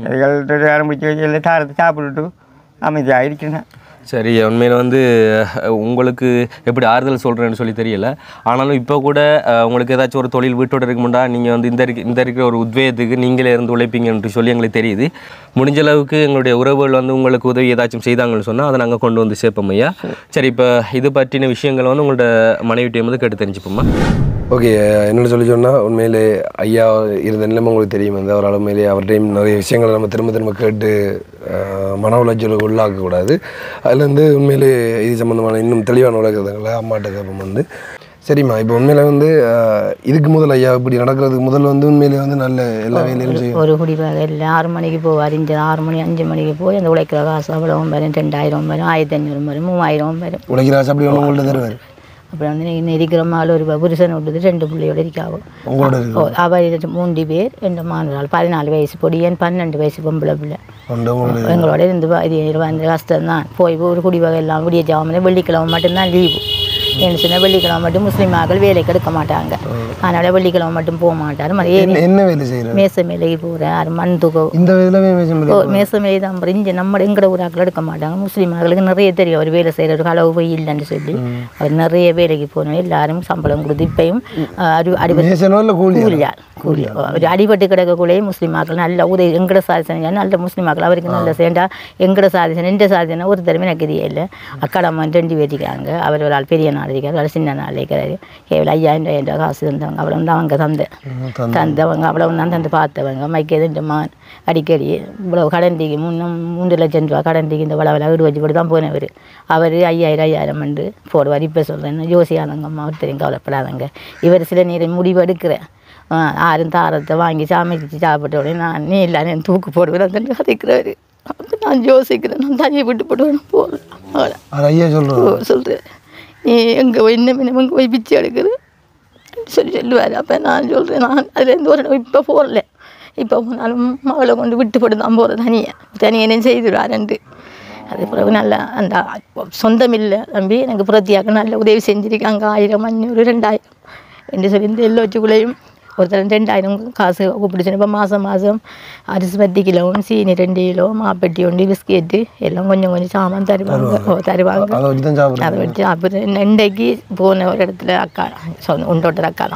அடம் பிடிச்சி எல்லாம் தாரத்தை சாப்பிட்டுட்டு அமைதியாக இருக்கிறேன் சரி உண்மையில் வந்து அஹ், உங்களுக்கு எப்படி ஆறுதல் சொல்கிறேன்னு சொல்லி தெரியல ஆனாலும் இப்போ கூட அஹ், உங்களுக்கு ஏதாச்சும் ஒரு தொழில் வீட்டோட இருக்குமுண்டா நீங்கள் வந்து இந்த இருக்க இந்த இருக்கிற ஒரு உத்வேகத்துக்கு நீங்களே இருந்து உழைப்பீங்கன்னு சொல்லி எங்களுக்கு தெரியுது முடிஞ்ச அளவுக்கு எங்களுடைய உறவுகள் வந்து உங்களுக்கு உதவி ஏதாச்சும் செய்தாங்கன்னு சொன்னால் அதை நாங்கள் கொண்டு வந்து சேர்ப்போம் ஐயா சரி இப்போ இது பற்றின விஷயங்களை வந்து உங்களோட மனைவிட்டையும் வந்து கேட்டு தெரிஞ்சுப்போமா ஓகே என்னென்னு சொல்லி சொன்னால் உண்மையிலே ஐயா இருந்த நிலைமை உங்களுக்கு தெரியும் வந்து அவரால் உண்மையிலே அவர்கிட்டையும் நிறைய விஷயங்களை நம்ம திரும்ப திரும்ப கேட்டு அஹ், மன உளைச்சலுக்கு உள்ளாக்கக்கூடாது அதில் வந்து உண்மையிலே இது சம்மந்தமான இன்னும் தெளிவான உலகங்களை அம்மாட்ட கேட்போம் வந்து சரிம்மா இப்போ உண்மையில வந்து அஹ், இதுக்கு முதல் ஐயா இப்படி நடக்கிறதுக்கு முதல்ல வந்து உண்மையிலே வந்து நல்ல எல்லா வேலையும் செய்யும் ஒரு குடிவாக இல்லை ஆறு மணிக்கு போவார் இங்கே ஆறு மணி அஞ்சு மணிக்கு போய் அந்த உழைக்கிற காசு அவ்வளவும் வரும் ரெண்டாயிரம் வரும் ஆயிரத்தி ஐநூறு வரும் மூவாயிரம் வரும் உழைக்கிற ஆசை அப்படி ஒன்று உங்கள்ட்ட தருவார் அப்புறம் வந்து இன்னும் இருக்கிற மால் ஒரு புருஷன் விட்டுது ரெண்டு பிள்ளையோட இருக்காவோ உங்களோட ஓ, அவ இது மூன்று பேர் ரெண்டு மாணவர்கள் பதினாலு வயசு பொடியன் பன்னெண்டு வயசு பொம்பளை பிள்ளை உண்டு உங்களோட எங்களோட இருந்து வ- இது வந்து கஷ்டம் தான் போய் ஒரு குடிவகை எல்லாம் விடிய ஜாமனே வெள்ளிக்கிழமை மட்டும்தான் லீவு என்ன சொன்னால் வெள்ளிக்கிழமை மட்டும் முஸ்லீம் ஆக்கள் வேலைக்கு எடுக்க மாட்டாங்க அதனால வெள்ளிக்கிழமை மட்டும் போக மாட்டார் மாதிரி ஏறி என்ன- என்ன வேலை செய்கிறார் மேச மேலைக்கு போகிறார் மண் தூக்கம் இந்த வயதில் பேச ஓ மேசமேலி தான் அப்புறம் இங்கே நம்ம எங்கட ஒரு ஆக்கள் எடுக்க மாட்டாங்க முஸ்லீம் ஆக்களுக்கு நிறைய தெரியும் அவர் வேலை செய்கிற ஒரு அளவு போய் இல்லைன்னு சொல்லி அவர் நிறைய வேலைக்கு போனோம் எல்லாரும் சம்பளம் கொடுத்து இப்பயும் அடி அடிபட்டு மேசனோ இல்லை கூலி கூலியார் கூலி ஒரு அடிபட்டு கிடக்கக்குள்ளே முஸ்லீம் ஆக்கள் நல்ல உதவி எங்கட சாதிசன் நல்ல முஸ்லீம் ஆக்கள் அவருக்கு நல்ல சேர்ந்தா எங்கட சாதிசன் எந்த சாதிசனை ஒரு தடவை எனக்கு தெரியல இல்லை அக்காடம்மா ரெண்டு பேர் இருக்காங்க அவர் ஒரு ஆள் பெரிய நாள் இருக்கார் ஒரு சின்ன நாள் இருக்கிறாரு கேவல ஐயாயிரம் ரூபாய் ரூபாய் காசு தந்தவங்க அவ்வளோ தான் அவங்க தந்த தந்தவங்க அவ்வளவு தான் தந்து பார்த்தவங்க மைக்கேது இந்த மா அடிக்கடி இவ்வளோ கடண்டிக்கு முன்னும் மூன்று லட்சம் ரூபா கடண்டிக்கு இந்த வளவில் வீடு வச்சு போட்டு தான் போனவர் அவர் ஐயாயிரம் ஐயாயிரம் வந்து போடுவார் இப்போ சொல்கிறேன் யோசியாதங்கம்மா ஒருத்தரையும் கவலைப்படாதங்க இவர் சில நேரம் முடிவு எடுக்கிறேன் ஆ, ஆறும் தாரத்தை வாங்கி சமைச்சு சாப்பிட்ட உடனே நான் நீ இல்லை நான் தூக்கு போடுவேன் அந்த கதைக்கிறவர் அப்ப நான் யோசிக்கிறேன் நான் தனியை விட்டு போடுவேன் போகலாம் அவ்வளோ அது ஐயா சொல்கிறோம் சொல்கிறேன் நீ எங்கே போய் இன்னும் இன்னும் எங்கே போய் பிச்சை எடுக்குது சொல்லி சொல்லுவார் அப்போ நான் சொல்கிறேன் நான் அதுலேருந்து ஒரு இப்போ போகல இப்போ போனாலும் மகளை கொண்டு விட்டு போட்டு தான் போகிறேன் தனியாக தனியாக என்ன செய்துடுவாருன்ட்டு அது பிறகு நல்லா அந்த சொந்தம் இல்லை தம்பி எனக்கு புரத்தியாக்க நல்ல உதவி செஞ்சுருக்காங்க ஆயிரம் அஞ்சூறு ரெண்டாயிரம் என்று சொல்லி இந்த எல்லோச்சுக்குள்ளேயும் ஒருத்தர் ரெண்டாயிரம் காசு கூப்பிடுச்சு இப்போ மாதம் மாதம் அரிசி பத்து கிலோவும் சீனி ரெண்டு கிலோ மாப்பெட்டி ஒன்று பிஸ்கெட்டு எல்லாம் கொஞ்சம் கொஞ்சம் சாமான் தருவாங்க ஓ தருவாங்க அதை வச்சு தான் சாப்பிட்றேன் அதை வச்சு அப்புறம் இன்றைக்கு போன ஒரு இடத்துல அக்கா சொந்த உண்டோட்டர் அக்கா தான்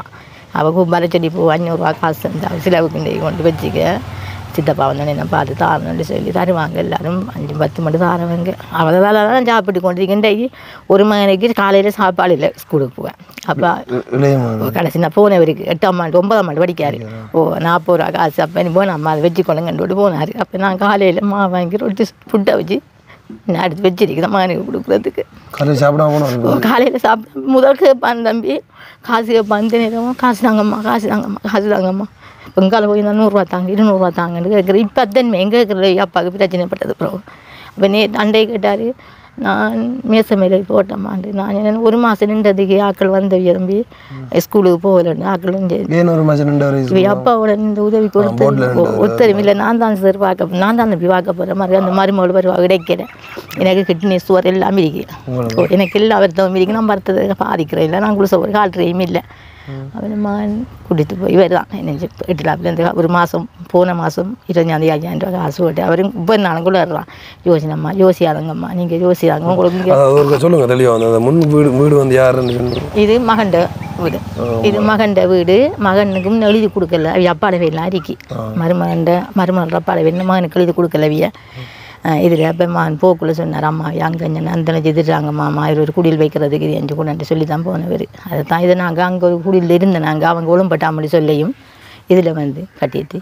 அவங்க பரச்செடி பூ அஞ்சூறுரூவா காசு தந்தா சிலவுக்கு இந்த கொண்டு வச்சுக்க சித்தப்பா வந்தோடனே என்ன பார்த்து தாரணும்னு சொல்லி தருவாங்க எல்லாரும் அஞ்சு பத்து மட்டும் தாரவங்க அவளை வேலை தான் சாப்பிட்டு கொண்டிருக்கின்ற ஒரு மணிக்கு காலையில் சாப்பாடு இல்லை ஸ்கூலுக்கு போவேன் அப்போ இளையமா கடைசி நான் போனவருக்கு எட்டாம் ஆண்டு ஒன்பதாம் ஆண்டு படிக்காரு ஓ நாற்பது ரூபா காசு அப்போ நீ போன அம்மா அதை வச்சு கொள்ளுங்கன்னு போனார் அப்போ நான் காலையில் மா வாங்கி ரொட்டி புட்டை வச்சு நான் எடுத்து வச்சிருக்கிறேன் மகனுக்கு கொடுக்குறதுக்கு காலையில் சாப்பிடாம போனோம் காலையில் சாப்பிட முதல் கேட்பான் தம்பி காசு கேட்பான் இந்த நேரம் காசு தாங்கம்மா காசு தாங்கம்மா காசு தாங்கம்மா பெங்கால போய் நான் நூறுரூவா தாங்க இருநூறுவா தாங்கன்னு கேட்குறேன் இப்போ அத்தன்மை எங்கே இருக்கிற அப்பாவுக்கு பிரச்சனைப்பட்டது அப்புறம் அப்போ நே அண்டை கேட்டார் நான் மேச மேலே போட்டேம்மாண்டு நான் என்ன ஒரு மாதம் நின்றதுக்கு ஆக்கள் வந்து விரும்பி ஸ்கூலுக்கு போகலன்னு ஆக்களும் சரி ஏன் ஒரு மாதம் ரெண்டு வரை இவ அப்பாவோட இந்த உதவி கொடுத்து ஒருத்தரும் இல்லை நான் தான் சார் பார்க்க நான் தான் தம்பி பார்க்க போகிற மாதிரி அந்த மருமகள் வருவா கிடைக்கிறேன் எனக்கு கிட்னி சுவர் எல்லாம் இருக்கு ஓ, எனக்கு எல்லா வருத்தமும் இருக்கு நான் வருத்தத்தை பாதிக்கிறேன் இல்லை நான் குளிச ஒரு கால்ட்ரையும் இல்லை அவன் மகன் கூட்டிட்டு போய் வருதான் என்ன எட்டு லாப்லேருந்து ஒரு மாதம் போன மாதம் இருபத்தஞ்சாந்தேதி ஐயாயிரம் ரூபா காசு போட்டு அவரும் இப்போ நாளுக்குள்ள வர்றான் யோசினம்மா யோசியாதங்கம்மா நீங்கள் யோசியாங்க உங்களுக்கு இங்க அதாவது ஒரு சொல்லுங்க தெளிவாக வந்து அந்த முன் வீடு வீடு வந்து யாருன்னு சொல்லுங்க இது மகண்ட வீடு இது மகண்ட வீடு மகனுக்கும் எழுதி கொடுக்கல அவ அப்பாட வீடெலாம் இருக்கு மருமகண்ட மருமகள் அப்பாட வீடு மகனுக்கு எழுதி கொடுக்கல அவிய இதில் அப்போ மகன் போக்குள்ள சொன்னார் அம்மா அங்கே அந்த எதிர்றாங்க மாமா இது ஒரு குடியில் வைக்கிறதுக்கு இது எஞ்சு கொண்டு சொல்லி தான் போனவர் அதை தான் இதை நாங்கள் அங்கே ஒரு குடியில் இருந்த நாங்கள் அவங்க ஒழும்பட்டாமடி சொல்லியும் இதில் வந்து கட்டிட்டு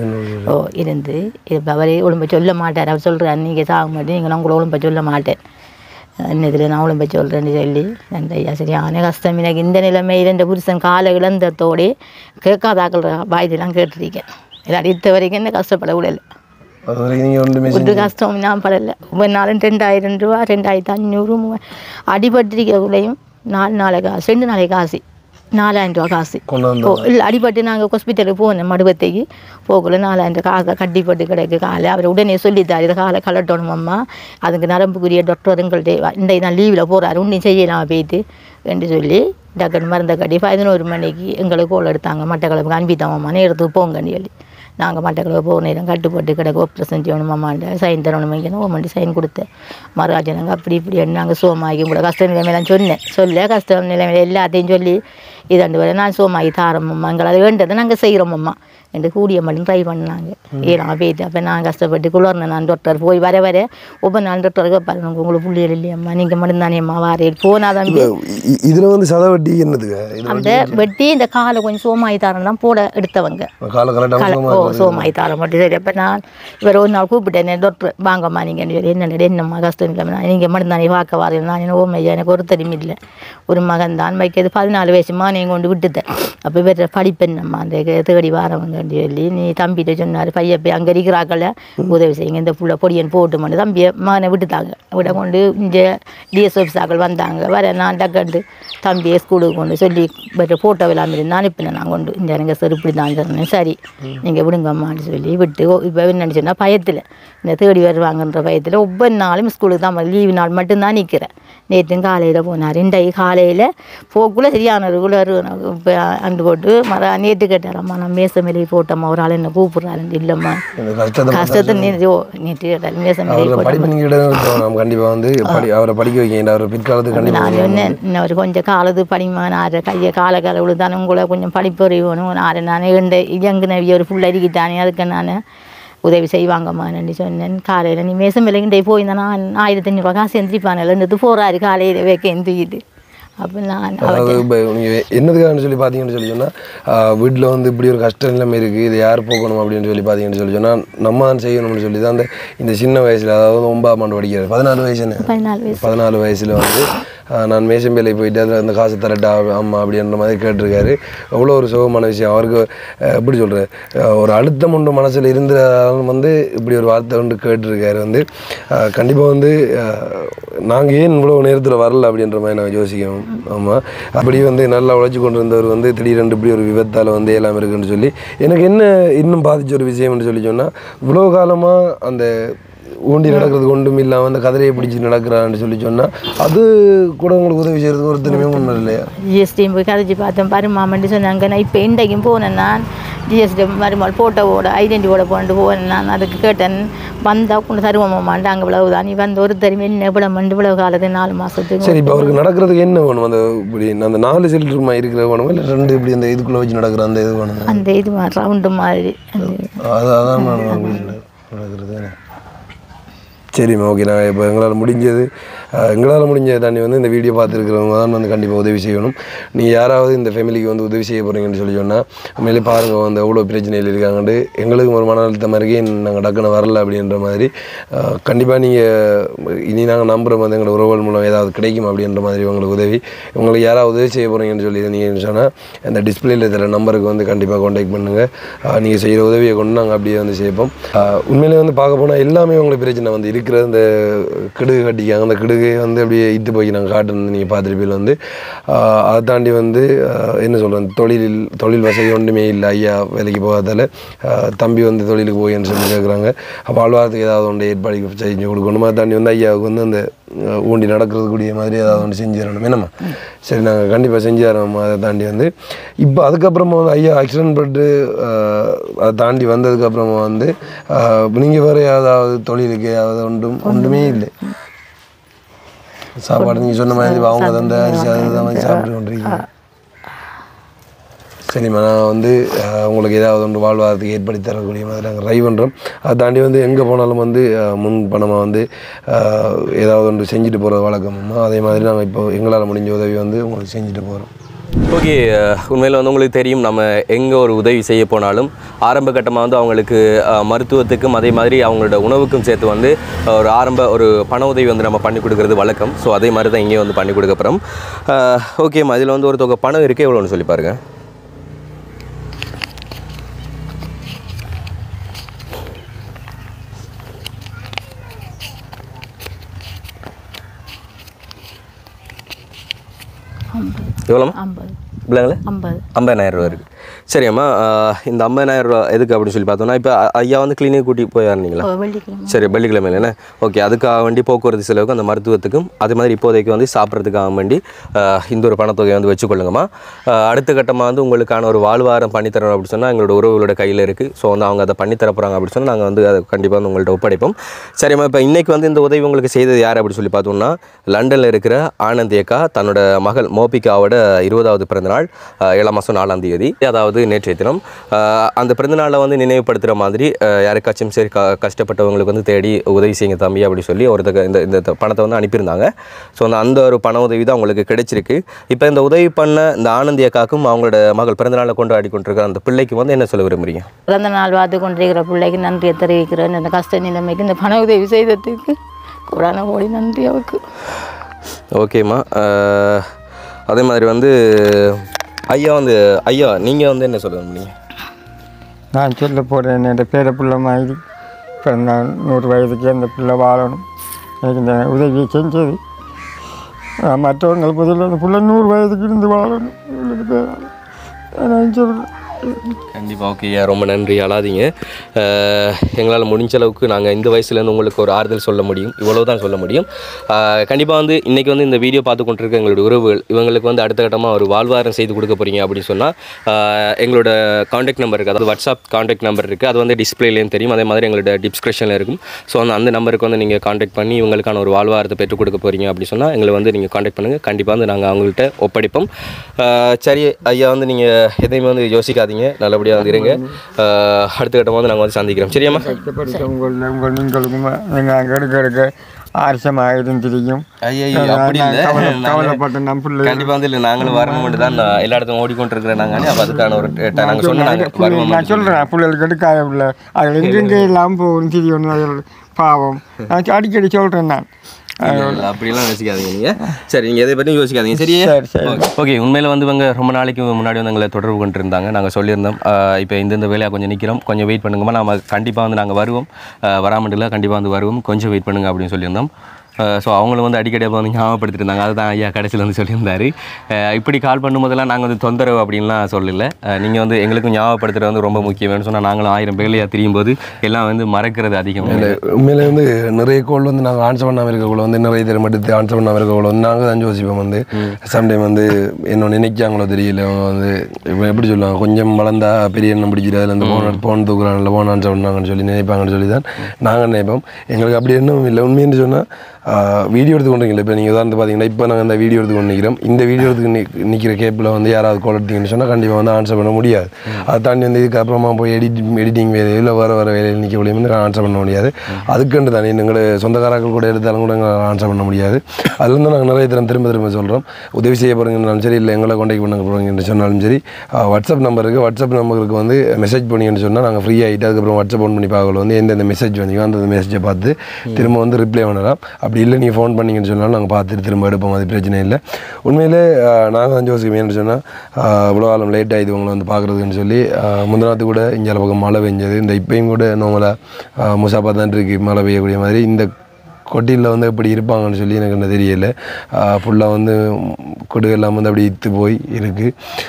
ஓ இருந்து இப்போ அவரே ஒழும்ப சொல்ல மாட்டார் அவர் சொல்கிறார் நீங்கள் சாக மாட்டேன் நீங்கள் நான் உங்களை ஒழும்ப சொல்ல மாட்டேன் இன்னதில் நான் ஒழும்ப சொல்கிறேன்னு சொல்லி அந்த ஐயா சரியான கஷ்டம் எனக்கு இந்த நிலைமையில் இந்த புருஷன் காலை இழந்ததோடே கேட்காதாக்கள் வாய்தெல்லாம் கேட்டிருக்கேன் இல்லாட்டி இத்த வரைக்கும் என்ன கஷ்டப்பட விடலை அது வரைக்கும் நீங்கள் ஒன்றுமே ஒரு கஷ்டம் நான் படலை ஒவ்வொரு நாளும் ரெண்டாயிரம் ரூபா ரெண்டாயிரத்து அஞ்சூறு மூவா அடிபட்டிருக்கக்குள்ளையும் நாலு நாளை காசு ரெண்டு நாளை காசு நாலாயிரம் ரூபா காசு கொண்டு வந்து ஓ இல்லை அடிபட்டு நாங்கள் ஹாஸ்பிட்டலுக்கு போனோம் மடுபத்தைக்கு போகக்குள்ள நாலாயிரம் காசை கட்டிப்பட்டு கிடக்கு காலை அவர் உடனே சொல்லித்தார் இதை காலை கலட்டணும் அம்மா அதுக்கு நரம்புக்குரிய டாக்டர் எங்கள்கிட்ட இந்த நான் லீவில் போகிறாரு ஒன்றும் செய்யலாம் போயிட்டு என்று சொல்லி டக்குன்னு மருந்தை கட்டி பதினோரு மணிக்கு எங்களுக்கு கோல் எடுத்தாங்க மட்டக்களப்புக்கு அனுப்பித்தோம்மா நேரத்துக்கு போங்கன்னு சொல்லி நாங்கள் மட்டக்களப்பு போக நேரம் கட்டுப்பட்டு கிடக்கு ஆப்ரேஷன் செய்யணுமாமாண்ட சைன் தரணும் இங்கே ஓமண்டி சைன் கொடுத்தேன் மறுராஜனங்க அப்படி இப்படி நாங்கள் சோமாகி கூட கஷ்ட நிலைமையெல்லாம் சொன்னேன் சொல்ல கஷ்ட நிலைமையில எல்லாத்தையும் சொல்லி இதாண்டு வரை நான் சோமாகி தாரம்மா எங்களை அது வேண்டதை நாங்கள் செய்கிறோம்மா என்று கூடிய மட்டும் ட்ரை பண்ணாங்க ஏன்னா போயிட்டு அப்போ நான் கஷ்டப்பட்டு குளர்னேன் நான் டாக்டர் போய் வர வர ஒவ்வொரு நாள் டாக்டருக்கு பாருங்க உங்களுக்கு புள்ளியல் இல்லையம்மா நீங்கள் மட்டும்தானேம்மா வாரேன் போனாதான் இ- இதுல வந்து சத வட்டி என்னதுங்க இது அந்த வெட்டி இந்த காலை கொஞ்சம் சோமாயி தாரம் தான் போட எடுத்தவங்க கால கல கலட்டாம ஓ சோமாயி தாரம் மட்டும் சரி அப்போ நான் இவர் ஒரு நாள் கூப்பிட்டேன் டாக்டர் வாங்கம்மா நீங்கள் சொல்லி என்ன என்னம்மா கஷ்டம் இல்லை நீங்கள் மட்டும் தானே பார்க்க வரேன் நான் என்ன ஓமையா எனக்கு ஒரு தெரியும் இல்லை ஒரு மகன் தான் வைக்கிறது பதினாலு வயசுமா நீங்கள் கொண்டு விட்டுட்டேன் அப்போ இவர் படிப்பெண்ணம்மா அந்த தேடி வாரவங்கன்னு சொல்லி நீ தம்பிகிட்ட சொன்னார் பையன் போய் அங்கே இருக்கிறாக்கள உதவி செய்யுங்க இந்த புள்ள பொடியன் போட்டு மட்டும் தம்பியை மகனை விட்டுட்டாங்க விட கொண்டு இங்கே டிஎஸ் ஆஃபீஸாக்கள் வந்தாங்க வர நான் டக்கண்டு தம்பியை ஸ்கூலுக்கு கொண்டு சொல்லி பட் ஃபோட்டோ இல்லாமல் இருந்து அனுப்பினேன் நான் கொண்டு இந்த எனக்கு சார் இப்படி தான் சொன்னேன் சரி நீங்கள் விடுங்கம்மான்னு சொல்லி விட்டு இப்போ என்ன சொன்னால் பயத்தில் இந்த தேடி வருவாங்கன்ற பயத்தில் ஒவ்வொரு நாளும் ஸ்கூலுக்கு தான் லீவு நாள் மட்டும்தான் நிற்கிறேன் நேற்றும் காலையில் போனார் இன்றைக்கு காலையில் போக்குள்ள சரியான ஒரு குளர் இப்போ அண்டு போட்டு மர நேற்று கேட்டாரம்மா நான் மேச மேலே போட்டம்மா ஒரு ஆள் என்ன கூப்பிட்றாரு இல்லைம்மா இந்த கஷ்டத்தை கஷ்டத்தை நேற்று ஓ நேற்று கேட்டார் மேச மேலே அவரை போட்டம்மா படிப்பு நீங்கள் இடம் நம்ம கண்டிப்பாக வந்து படி அவரை படிக்க வைக்க அவர் பிற்காலத்துக்கு நான் கண்டிப்பாக சொன்னேன் இன்னும் ஒரு கொஞ்சம் காலத்து படிமா நான் கையை கால கால விழுதானே உங்களை கொஞ்சம் படிப்பறிவு வேணும் நான் நான் இந்த இயங்குனவி ஒரு புள்ள அடிக்கிட்டானே அதுக்கு நான் உதவி செய்வாங்கம்மான்னு சொன்னேன் காலையில் நீ மேசம் விலைக்கிட்டே போயிருந்தா நான் ஆயிரத்தி ஐநூறுரூவா காசு எந்திரிப்பானு போகிறாரு காலையில் வைக்க எந்திரிக்கிட்டு அப்போ நான் அதாவது அவர்கிட்ட இப்போ நீங்கள் என்னதுக்காகன்னு சொல்லி பார்த்தீங்கன்னு சொல்லி சொன்னால் வீட்டில் வந்து இப்படி ஒரு கஷ்ட நிலைமை இருக்குது இதை யார் போக்கணும் அப்படின்னு சொல்லி பார்த்தீங்கன்னு சொல்லி சொன்னால் நம்ம தான் செய்யணும்னு சொல்லி தான் அந்த இந்த சின்ன வயசில் அதாவது ஒன்பதாம் ஆண்டு படிக்கிறது பதினாலு வயசுன்னு பதினாலு வயசு பதினாலு வயசில் வந்து ஆஹ், நான் மேசம்பேலை போயிட்டு அதில் அந்த காசு தரட்டா அம்மா அப்படின்ற மாதிரி கேட்டிருக்காரு அவ்வளோ ஒரு சுகமான விஷயம் அவருக்கு ஆஹ், எப்படி சொல்கிறது ஒரு அழுத்தம் ஒன்று மனசில் இருந்தாலும் வந்து இப்படி ஒரு வார்த்தை ஒன்று கேட்டிருக்காரு வந்து கண்டிப்பாக வந்து நாங்கள் ஏன் இவ்வளோ நேரத்தில் வரல அப்படின்ற மாதிரி நான் யோசிக்கணும் ஆமாம் அப்படி வந்து நல்லா உழைச்சி கொண்டு இருந்தவர் வந்து திடீரென்று இப்படி ஒரு விபத்தால் வந்து எல்லாம் இருக்குன்னு சொல்லி எனக்கு என்ன இன்னும் பாதிச்ச ஒரு விஷயம்னு சொல்லி சொன்னால் இவ்வளோ காலமாக அந்த ஊண்டி நடக்கிறது ஒன்றும் இல்லாமல் அந்த கதிரையை பிடிச்சி நடக்கிறான்னு சொல்லி சொன்னால் அது கூட உங்களுக்கு உதவி செய்கிறதுக்கு ஒருத்தனுமே முன்னர் இல்லையா ஜிஎஸ்டி போய் கதைச்சு பார்த்தேன் பருமாமன்ட்டு சொன்னாங்க நான் இப்போ இன்றைக்கும் போனேன் நான் ஜிஎஸ்டி மருமாள் ஃபோட்டோவோட ஐடென்டிட்டியோட போட்டு போனேன் நான் அதுக்கு கேட்டேன் வந்தால் கொண்டு தருவோமாமாண்டு அங்கே இவ்வளவு தான் நீ வந்து ஒரு தருமே என்ன இவ்வளோ மண்டு இவ்வளவு காலத்து நாலு மாதத்துக்கு சரி இப்போ அவருக்கு நடக்கிறதுக்கு என்ன வேணும் அந்த இப்படி அந்த நாலு சிலிண்டருமா இருக்கிற வேணுமா இல்லை ரெண்டு இப்படி அந்த இதுக்குள்ளே வச்சு நடக்கிற அந்த இது வேணுமா அந்த இது மாதிரி ரவுண்டு மாதிரி அந்த அது அதான் நான் உங்களுக்கு நடக்கிறது சரிம்மா ஓகே நான் இப்போ எங்களால் முடிஞ்சது அஹ், எங்களால் முடிஞ்ச தாண்டி வந்து இந்த வீடியோ பார்த்துருக்கிறவங்க தான் வந்து கண்டிப்பாக உதவி செய்யணும் நீங்கள் யாராவது இந்த ஃபேமிலிக்கு வந்து உதவி செய்ய போகிறீங்கன்னு சொல்லி சொன்னால் உண்மையிலே பாருங்கள் வந்து எவ்வளோ பிரச்சனைகள் இருக்காங்கன்ட்டு எங்களுக்கும் ஒரு மன அழுத்தம் இருக்கே நாங்கள் டக்குன்னு வரல அப்படின்ற மாதிரி கண்டிப்பாக நீங்கள் இனி நாங்கள் நம்புகிற மாதிரி எங்களோட உறவுகள் மூலம் ஏதாவது கிடைக்கும் அப்படின்ற மாதிரி உங்களுக்கு உதவி உங்களுக்கு யாராவது உதவி செய்ய போகிறீங்கன்னு சொல்லி நீங்கள் சொன்னால் அந்த டிஸ்பிளேல தர நம்பருக்கு வந்து கண்டிப்பாக காண்டாக்ட் பண்ணுங்கள் நீங்கள் செய்கிற உதவியை கொண்டு நாங்கள் அப்படியே வந்து சேர்ப்போம் ஆஹ் உண்மையிலே வந்து பார்க்க போனால் எல்லாமே உங்களுக்கு பிரச்சனை வந்து இருக்கிற இந்த கிடுகு கட்டிக்காங்க அந்த கிடுகு வந்து அப்படியே இட்டு போய் நாங்கள் காட்டுறது நீங்கள் பார்த்துருப்பீங்க வந்து ஆஹ் அதை தாண்டி வந்து ஆஹ் என்ன சொல்கிறேன் தொழிலில் தொழில் வசதி ஒன்றுமே இல்லை ஐயா வேலைக்கு போகாதால ஆஹ் தம்பி வந்து தொழிலுக்கு போயின்னு சொல்லி கேட்குறாங்க அப்போ வாழ்வாரத்துக்கு ஏதாவது ஒன்று ஏற்பாடு செஞ்சு கொடுக்கணும் அதை தாண்டி வந்து ஐயாவுக்கு வந்து அந்த ஆஹ் ஊண்டி நடக்கிறதுக்கூடிய மாதிரி ஏதாவது ஒன்று செஞ்சு தரணும் என்னம்மா சரி நாங்கள் கண்டிப்பாக செஞ்சு தரோம் அதை தாண்டி வந்து இப்போ அதுக்கப்புறமா வந்து ஐயா ஆக்சிடென்ட் பட்டு ஆஹ் அதை தாண்டி வந்ததுக்கப்புறமா வந்து நீங்கள் வேறு ஏதாவது தொழிலுக்கு ஏதாவது ஒன்றும் ஒன்றுமே இல்லை சாப்பாடு நீங்கள் சொன்ன மாதிரி அவங்க தந்த அரிசி அதை தான் வந்து சாப்பிட்டு கொண்டிருக்கீங்க சரிம்மா நான் வந்து அஹ், உங்களுக்கு ஏதாவது ஒன்று வாழ்வாதாரத்துக்கு ஏற்படுத்தி தரக்கூடிய மாதிரி நாங்கள் ட்ரை பண்ணுறோம் அதை தாண்டி வந்து எங்கே போனாலும் வந்து அஹ், முன் பணமாக வந்து அஹ், ஏதாவது ஒன்று செஞ்சுட்டு போகிறது வழக்கமா அதே மாதிரி நாங்கள் இப்போ எங்களால் முடிஞ்ச உதவி வந்து உங்களுக்கு செஞ்சுட்டு போகிறோம் ஓகே உண்மையில் வந்து உங்களுக்கு தெரியும் நம்ம எங்கே ஒரு உதவி செய்ய போனாலும் ஆரம்ப கட்டமாக வந்து அவங்களுக்கு அஹ், மருத்துவத்துக்கும் அதே மாதிரி அவங்களோட உணவுக்கும் சேர்த்து வந்து அஹ், ஒரு ஆரம்ப ஒரு பண உதவி வந்து நம்ம பண்ணி கொடுக்குறது வழக்கம் ஸோ அதே மாதிரி தான் இங்கேயும் வந்து பண்ணி கொடுக்க போகிறோம் ஓகேம்மா இதில் வந்து ஒரு தொகை பணம் இருக்குது எவ்வளோன்னு சொல்லி பாருங்க எவ்வளோம்மா ஐம்பது இல்லைங்களா ஐம்பது ஐம்பதாயிரம் ரூபா இருக்குது சரி அம்மா ஆஹ் இந்த ஐம்பதாயிரம் ரூபா எதுக்கு அப்படின்னு சொல்லி பார்த்தோம்னா இப்போ ஐயா வந்து கிளினிக் கூட்டி போயிருந்தீங்களா இப்போ வெள்ளிக்கிழமை சரி வெள்ளிக்கிழமையில என்ன ஓகே அதுக்காக வேண்டி போக்குவரத்து செலவுக்கு அந்த மருத்துவத்துக்கும் அது மாதிரி இப்போதைக்கு வந்து சாப்பிட்றதுக்காக வேண்டி ஆஹ் இந்த ஒரு பணத்தொகையை வந்து வச்சுக்கொள்ளுங்கம்மா ஆஹ் அடுத்த கட்டமாக வந்து உங்களுக்கான ஒரு வாழ்வாரம் பண்ணித்தரோம் அப்படின்னு சொன்னால் எங்களோட உறவுகளோட கையில் இருக்குது ஸோ வந்து அவங்க அதை பண்ணி தர போகிறாங்க அப்படின்னு சொன்னால் நாங்கள் வந்து அதை கண்டிப்பாக வந்து உங்கள்கிட்ட ஒப்படைப்போம் சரிம்மா இப்போ இன்றைக்கி வந்து இந்த உதவி உங்களுக்கு செய்தது யார் அப்படின்னு சொல்லி பார்த்தோம்னா லண்டனில் இருக்கிற ஆனந்தி அக்கா தன்னோட மகள் மோபிகாவோட இருபதாவது பிறந்தநாள் ஆஹ் ஏழாம் மாதம் நாலாம் தேதி அதாவது நேற்றைய தினம் ஆஹ் அந்த பிறந்தநாளை வந்து நினைவுபடுத்துகிற மாதிரி ஆஹ் யாருக்காச்சும் சரி க கஷ்டப்பட்டவங்களுக்கு வந்து தேடி உதவி செய்யுங்க தம்பி அப்படி சொல்லி ஒருத்தக்க இந்த இந்த த- பணத்தை வந்து அனுப்பியிருந்தாங்க ஸோ அந்த அந்த ஒரு பண உதவி தான் உங்களுக்கு கிடைச்சிருக்கு இப்போ இந்த உதவி பண்ண இந்த ஆனந்தி அக்காக்கும் அவங்களோட மகள் பிறந்தநாளை கொண்டாடி கொண்டிருக்கிற அந்த பிள்ளைக்கு வந்து என்ன சொல்ல விரும்புறீங்க பிறந்த நாள் பார்த்து கொண்டிருக்கிற பிள்ளைக்கு நன்றியை தெரிவிக்கிறேன் இந்த கஷ்ட நிலைமைக்கு இந்த பண உதவி செய்ததுக்கு கோடான கோடி நன்றி அவருக்கு ஓகேம்மா ஆஹ் அதே மாதிரி வந்து ஐயா வந்து ஐயா நீங்கள் வந்து என்ன சொல்ல விரும்புறீங்க நான் சொல்ல போகிறேன் என்னோட பேர பிள்ளை மாதிரி பிறந்தான் நூறு வயதுக்கு அந்த பிள்ளை வாழணும் எனக்கு இந்த உதவியை செஞ்சது ஆஹ் மற்றவங்களுக்கு பதில் அந்த பிள்ளை நூறு வயதுக்கு இருந்து வாழணும் இவ்வளவு பேர் நான் சொல்கிறேன் கண்டிப்பாக ஓகே ஐயா ரொம்ப நன்றி அழாதீங்க எங்களால் முடிஞ்ச அளவுக்கு நாங்கள் இந்த வயசுலேருந்து உங்களுக்கு ஒரு ஆறுதல் சொல்ல முடியும் இவ்வளோ தான் சொல்ல முடியும் கண்டிப்பாக வந்து இன்றைக்கி வந்து இந்த வீடியோ பார்த்து கொண்டிருக்க எங்களுடைய உறவுகள் இவங்களுக்கு வந்து அடுத்த கட்டமாக ஒரு வாழ்வாரம் செய்து கொடுக்க போகிறீங்க அப்படின்னு சொன்னால் எங்களோட காண்டாக்ட் நம்பர் இருக்குது அதாவது வாட்ஸ்அப் காண்டாக்ட் நம்பர் இருக்குது அது வந்து டிஸ்பிளேலேயும் தெரியும் அதே மாதிரி எங்களோட டிஸ்கிரிப்ஷனில் இருக்கும் ஸோ அந்த அந்த நம்பருக்கு வந்து நீங்கள் காண்டாக்ட் பண்ணி இவங்களுக்கான ஒரு வாழ்வாரத்தை பெற்றுக் கொடுக்க போகிறீங்க அப்படி சொன்னால் எங்களை வந்து நீங்கள் காண்டாக்ட் பண்ணுங்கள் கண்டிப்பாக வந்து நாங்கள் அவங்கள்ட்ட ஒப்படைப்போம் ஆஹ் சரி ஐயா வந்து நீங்கள் எதையுமே வந்து யோசிக்காதீங்க நல்லபடியாக வந்து இருங்க ஆஹ் அடுத்த கட்டமாக வந்து நாங்கள் வந்து சந்திக்கிறோம் சரியாம்மா கஷ்டப்படுத்த உங்கள் உங்கள் நீங்களுக்கும் நீங்கள் அங்கே எடுக்க எடுக்க ஆரிசமாக இருந்திருக்கும் ஐயோ அப்படி இல்லை கவலை கவலைப்பட்ட நம் பிள்ளை கண்டிப்பாக வந்து இல்லை நாங்களும் வரணும்னு தான் நான் எல்லா இடத்துக்கும் ஓடிக்கொண்டிருக்கிறேன் நாங்கள் அப்போ அதுக்கான ஒரு நாங்கள் சொன்ன நாங்கள் வருவோம் நான் சொல்கிறேன் பிள்ளைகளுக்கு எடுக்காத பிள்ளை அது எங்கெங்கே எல்லாம் போகும் தெரியும் அதில் பாவம் நான் அடிக்கடி சொல்கிறேன் நான் இல்ல, இல்ல, அப்படியெல்லாம் யோசிக்காதீங்க நீங்கள் சரி நீங்கள் எதை பற்றியும் யோசிக்காதீங்க சரியா சரி சரி ஓகே உண்மையில் வந்து இவங்க ரொம்ப நாளைக்கு முன்னாடி வந்து எங்களை தொடர்பு கொண்டு இருந்தாங்க நாங்கள் சொல்லியிருந்தோம் இப்போ இந்தந்த வேலையாக கொஞ்சம் நிற்கிறோம் கொஞ்சம் வெயிட் பண்ணுங்கம்மா நம்ம கண்டிப்பாக வந்து நாங்கள் வருவோம் ஆஹ் வராமட்டில் கண்டிப்பாக வந்து வருவோம் கொஞ்சம் வெயிட் பண்ணுங்க அப்படின்னு சொல்லியிருந்தோம் ஸோ அவங்களும் வந்து அடிக்கடி அப்போ வந்து ஞாபகப்படுத்திருந்தாங்க அதுதான் ஐயா கடைசியில் வந்து சொல்லியிருந்தாரு அஹ் இப்படி கால் பண்ணும்போதெல்லாம் நாங்கள் வந்து தொந்தரவு அப்படின்லாம் சொல்லல நீங்கள் வந்து எங்களுக்கும் ஞாபகப்படுத்துறது வந்து ரொம்ப முக்கியம்னு சொன்னால் நாங்களும் ஆயிரம் பேர்லையா திரியும் போது எல்லாம் வந்து மறக்கிறது அதிகம் இல்லை உண்மையிலே வந்து நிறைய கோல் வந்து நாங்கள் ஆன்சர் பண்ணாமல் இருக்கக்குள்ள வந்து நிறைய பேர் மட்டும் ஆன்சர் பண்ணாமல் இருக்கக்குள்ள வந்து நாங்கள் தான் யோசிப்போம் வந்து சம்டைம் வந்து என்ன நினைக்காங்களோ தெரியல அவங்க வந்து இப்போ எப்படி சொல்லுவாங்க கொஞ்சம் வளர்ந்தா பெரிய எண்ணம் பிடிச்சிட்டு அதில் இந்த போன் போன் தூக்குறாங்கல்ல போன் ஆன்சர் பண்ணாங்கன்னு சொல்லி நினைப்பாங்கன்னு சொல்லி தான் நாங்கள் நினைப்போம் எங்களுக்கு அப்படி எண்ணம் இல்லை உண்மைன்னு சொன்னால் வீடியோ எடுத்து கொண்டு இப்போ நீங்கள் உதாரணத்து பார்த்தீங்கன்னா இப்போ நாங்கள் இந்த வீடியோ எடுத்து கொண்டு நிற்கிறோம் இந்த வீடியோ எடுத்து நி- நிற்கிற கேப்பில் வந்து யாராவது கால் எடுத்தீங்கன்னு சொன்னால் கண்டிப்பாக வந்து ஆன்சர் பண்ண முடியாது அதை தாண்டி வந்து இதுக்கு அப்புறமா போய் எடிட் எடிட்டிங் வேலையில் இல்லை வேறு வேறு வேலையில் நிற்க முடியும் வந்து ஆன்சர் பண்ண முடியாது அதுக்குண்டு தானே எங்களை சொந்தக்காரர்கள் கூட எடுத்தாலும் கூட எங்களை ஆன்சர் பண்ண முடியாது அதுல இருந்து நாங்கள் நிறைய தரம் திரும்ப திரும்ப சொல்கிறோம் உதவி செய்ய போகிறீங்கன்னாலும் சரி இல்லை எங்களை காண்டாக்ட் பண்ண போகிறீங்கன்னு சொன்னாலும் சரி ஆஹ் வாட்ஸ்அப் நம்பருக்கு வாட்ஸ்அப் நம்பருக்கு வந்து மெசேஜ் பண்ணீங்கன்னு சொன்னால் நாங்கள் ஃப்ரீ ஆகிட்டு அதுக்கப்புறம் வாட்ஸ்அப் ஃபோன் பண்ணி பார்க்கல வந்து எந்தெந்த மெசேஜ் வந்தீங்க அந்த மெசேஜை பார்த்து திரும்ப வந்து ரிப்ளை பண்ணலாம் அப்படி இல்லை நீங்கள் ஃபோன் பண்ணீங்கன்னு சொன்னாலும் நாங்கள் பார்த்துட்டு திரும்ப எடுப்போம் அது பிரச்சனை இல்லை உண்மையிலே நாங்கள் தான் யோசிக்கும் ஏன்னு சொன்னால் இவ்வளோ காலம் லேட் ஆகிது உங்களை வந்து பார்க்குறதுன்னு சொல்லி ஆஹ் முந்தின நாத்து கூட இங்கே பக்கம் மழை பெஞ்சது இந்த இப்பயும் கூட நார்மலாக முசாப்பா தான் இருக்குது மழை பெய்யக்கூடிய மாதிரி இந்த கொட்டியில் வந்து எப்படி இருப்பாங்கன்னு சொல்லி எனக்கு என்ன தெரியல ஃபுல்லாக வந்து கொடு எல்லாம் வந்து அப்படி இத்து போய் இருக்குது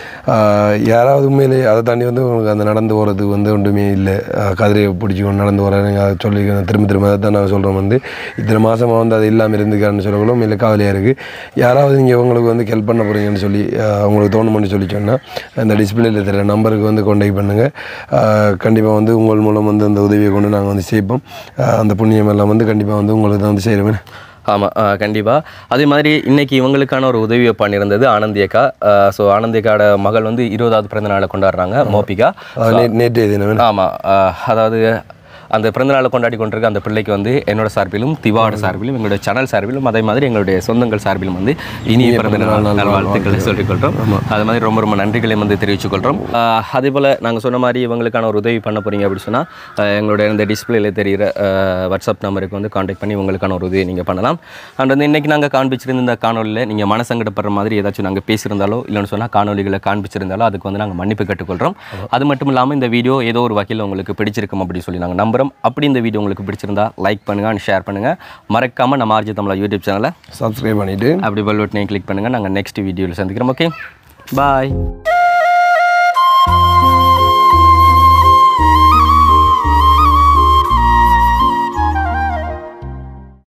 யாராவது உண்மையிலே அதை தாண்டி வந்து உங்களுக்கு அந்த நடந்து போகிறதுக்கு வந்து ஒன்றுமே இல்லை கதிரையை பிடிச்சிக்கொண்டு நடந்து போகிறேன் அதை சொல்லி திரும்ப திரும்ப அதை தான் நான் சொல்கிறேன் வந்து இத்தனை மாதமாக வந்து அது இல்லாமல் இருந்துக்காருன்னு சொல்லக்கூட உண்மையில கவலையாக இருக்குது யாராவது நீங்கள் உங்களுக்கு வந்து ஹெல்ப் பண்ண போகிறீங்கன்னு சொல்லி ஆஹ் உங்களுக்கு தோணும்னு சொல்லி சொன்னால் அந்த டிஸ்பிளேல தெரியல நம்பருக்கு வந்து கான்டாக்ட் பண்ணுங்கள் கண்டிப்பாக வந்து உங்கள் மூலம் வந்து அந்த உதவியை கொண்டு நாங்கள் வந்து சேர்ப்போம் ஆஹ் அந்த புண்ணியம் எல்லாம் வந்து கண்டிப்பாக வந்து உங்களுக்கு தான் வந்து செய்கிறோமே ஆமாம் கண்டிப்பாக அதே மாதிரி இன்னைக்கு இவங்களுக்கான ஒரு உதவியை பண்ணியிருந்தது ஆனந்தியக்கா ஸோ ஆனந்தியக்காட மகள் வந்து இருபதாவது பிறந்த நாளை கொண்டாடுறாங்க மோபிகா நேற்றைய தினம் ஆமாம் அதாவது அந்த பிறந்தநாளை கொண்டாடி கொண்டிருக்க அந்த பிள்ளைக்கு வந்து என்னோட சார்பிலும் திவாட சார்பிலும் எங்களுடைய சேனல் சார்பிலும் அதே மாதிரி எங்களுடைய சொந்தங்கள் சார்பிலும் வந்து இனிய பிறந்த நாள் நல்வாழ்த்துக்களை சொல்லிக்கொள்கிறோம் அது மாதிரி ரொம்ப ரொம்ப நன்றிகளையும் வந்து தெரிவிச்சுக்கொள்கிறோம் ஆஹ் அதே போல் நாங்கள் சொன்ன மாதிரி இவங்களுக்கான ஒரு உதவி பண்ண போகிறீங்க அப்படி சொன்னால் எங்களுடைய இந்த டிஸ்பிளேல தெரிகிற வாட்ஸ்அப் நம்பருக்கு வந்து காண்டாக்ட் பண்ணி உங்களுக்கான ஒரு உதவி நீங்கள் பண்ணலாம் அண்ட் வந்து இன்றைக்கி நாங்கள் காண்பிச்சிருந்த இந்த காணொலியில் நீங்கள் மனசங்கடப்படுற மாதிரி ஏதாச்சும் நாங்கள் பேசியிருந்தாலோ இல்லைன்னு சொன்னால் காணொலிகளை காண்பிச்சிருந்தாலோ அதுக்கு வந்து நாங்கள் மன்னிப்பு கேட்டுக்கொள்கிறோம் அது மட்டும் இல்லாமல் இந்த வீடியோ ஏதோ ஒரு வகையில் உங்களுக்கு பிடிச்சிருக்கும் அப்படின்னு சொல்லி நாங்கள் நம்புகிறோம் அப்படி இந்த வீடியோ உங்களுக்கு பிடிச்சிருந்தா லைக் பண்ணுங்கள் அண்ட் ஷேர் பண்ணுங்கள் மறக்காமல் நம்ம ஆர்ஜி தமிழா யூடியூப் சேனலை சப்ஸ்கிரைப் பண்ணிவிட்டு அப்படி பெல் பட்டனையும் கிளிக் பண்ணுங்கள் நாங்கள் நெக்ஸ்ட் வீடியோவில் சந்திக்கிறோம் ஓகே பாய்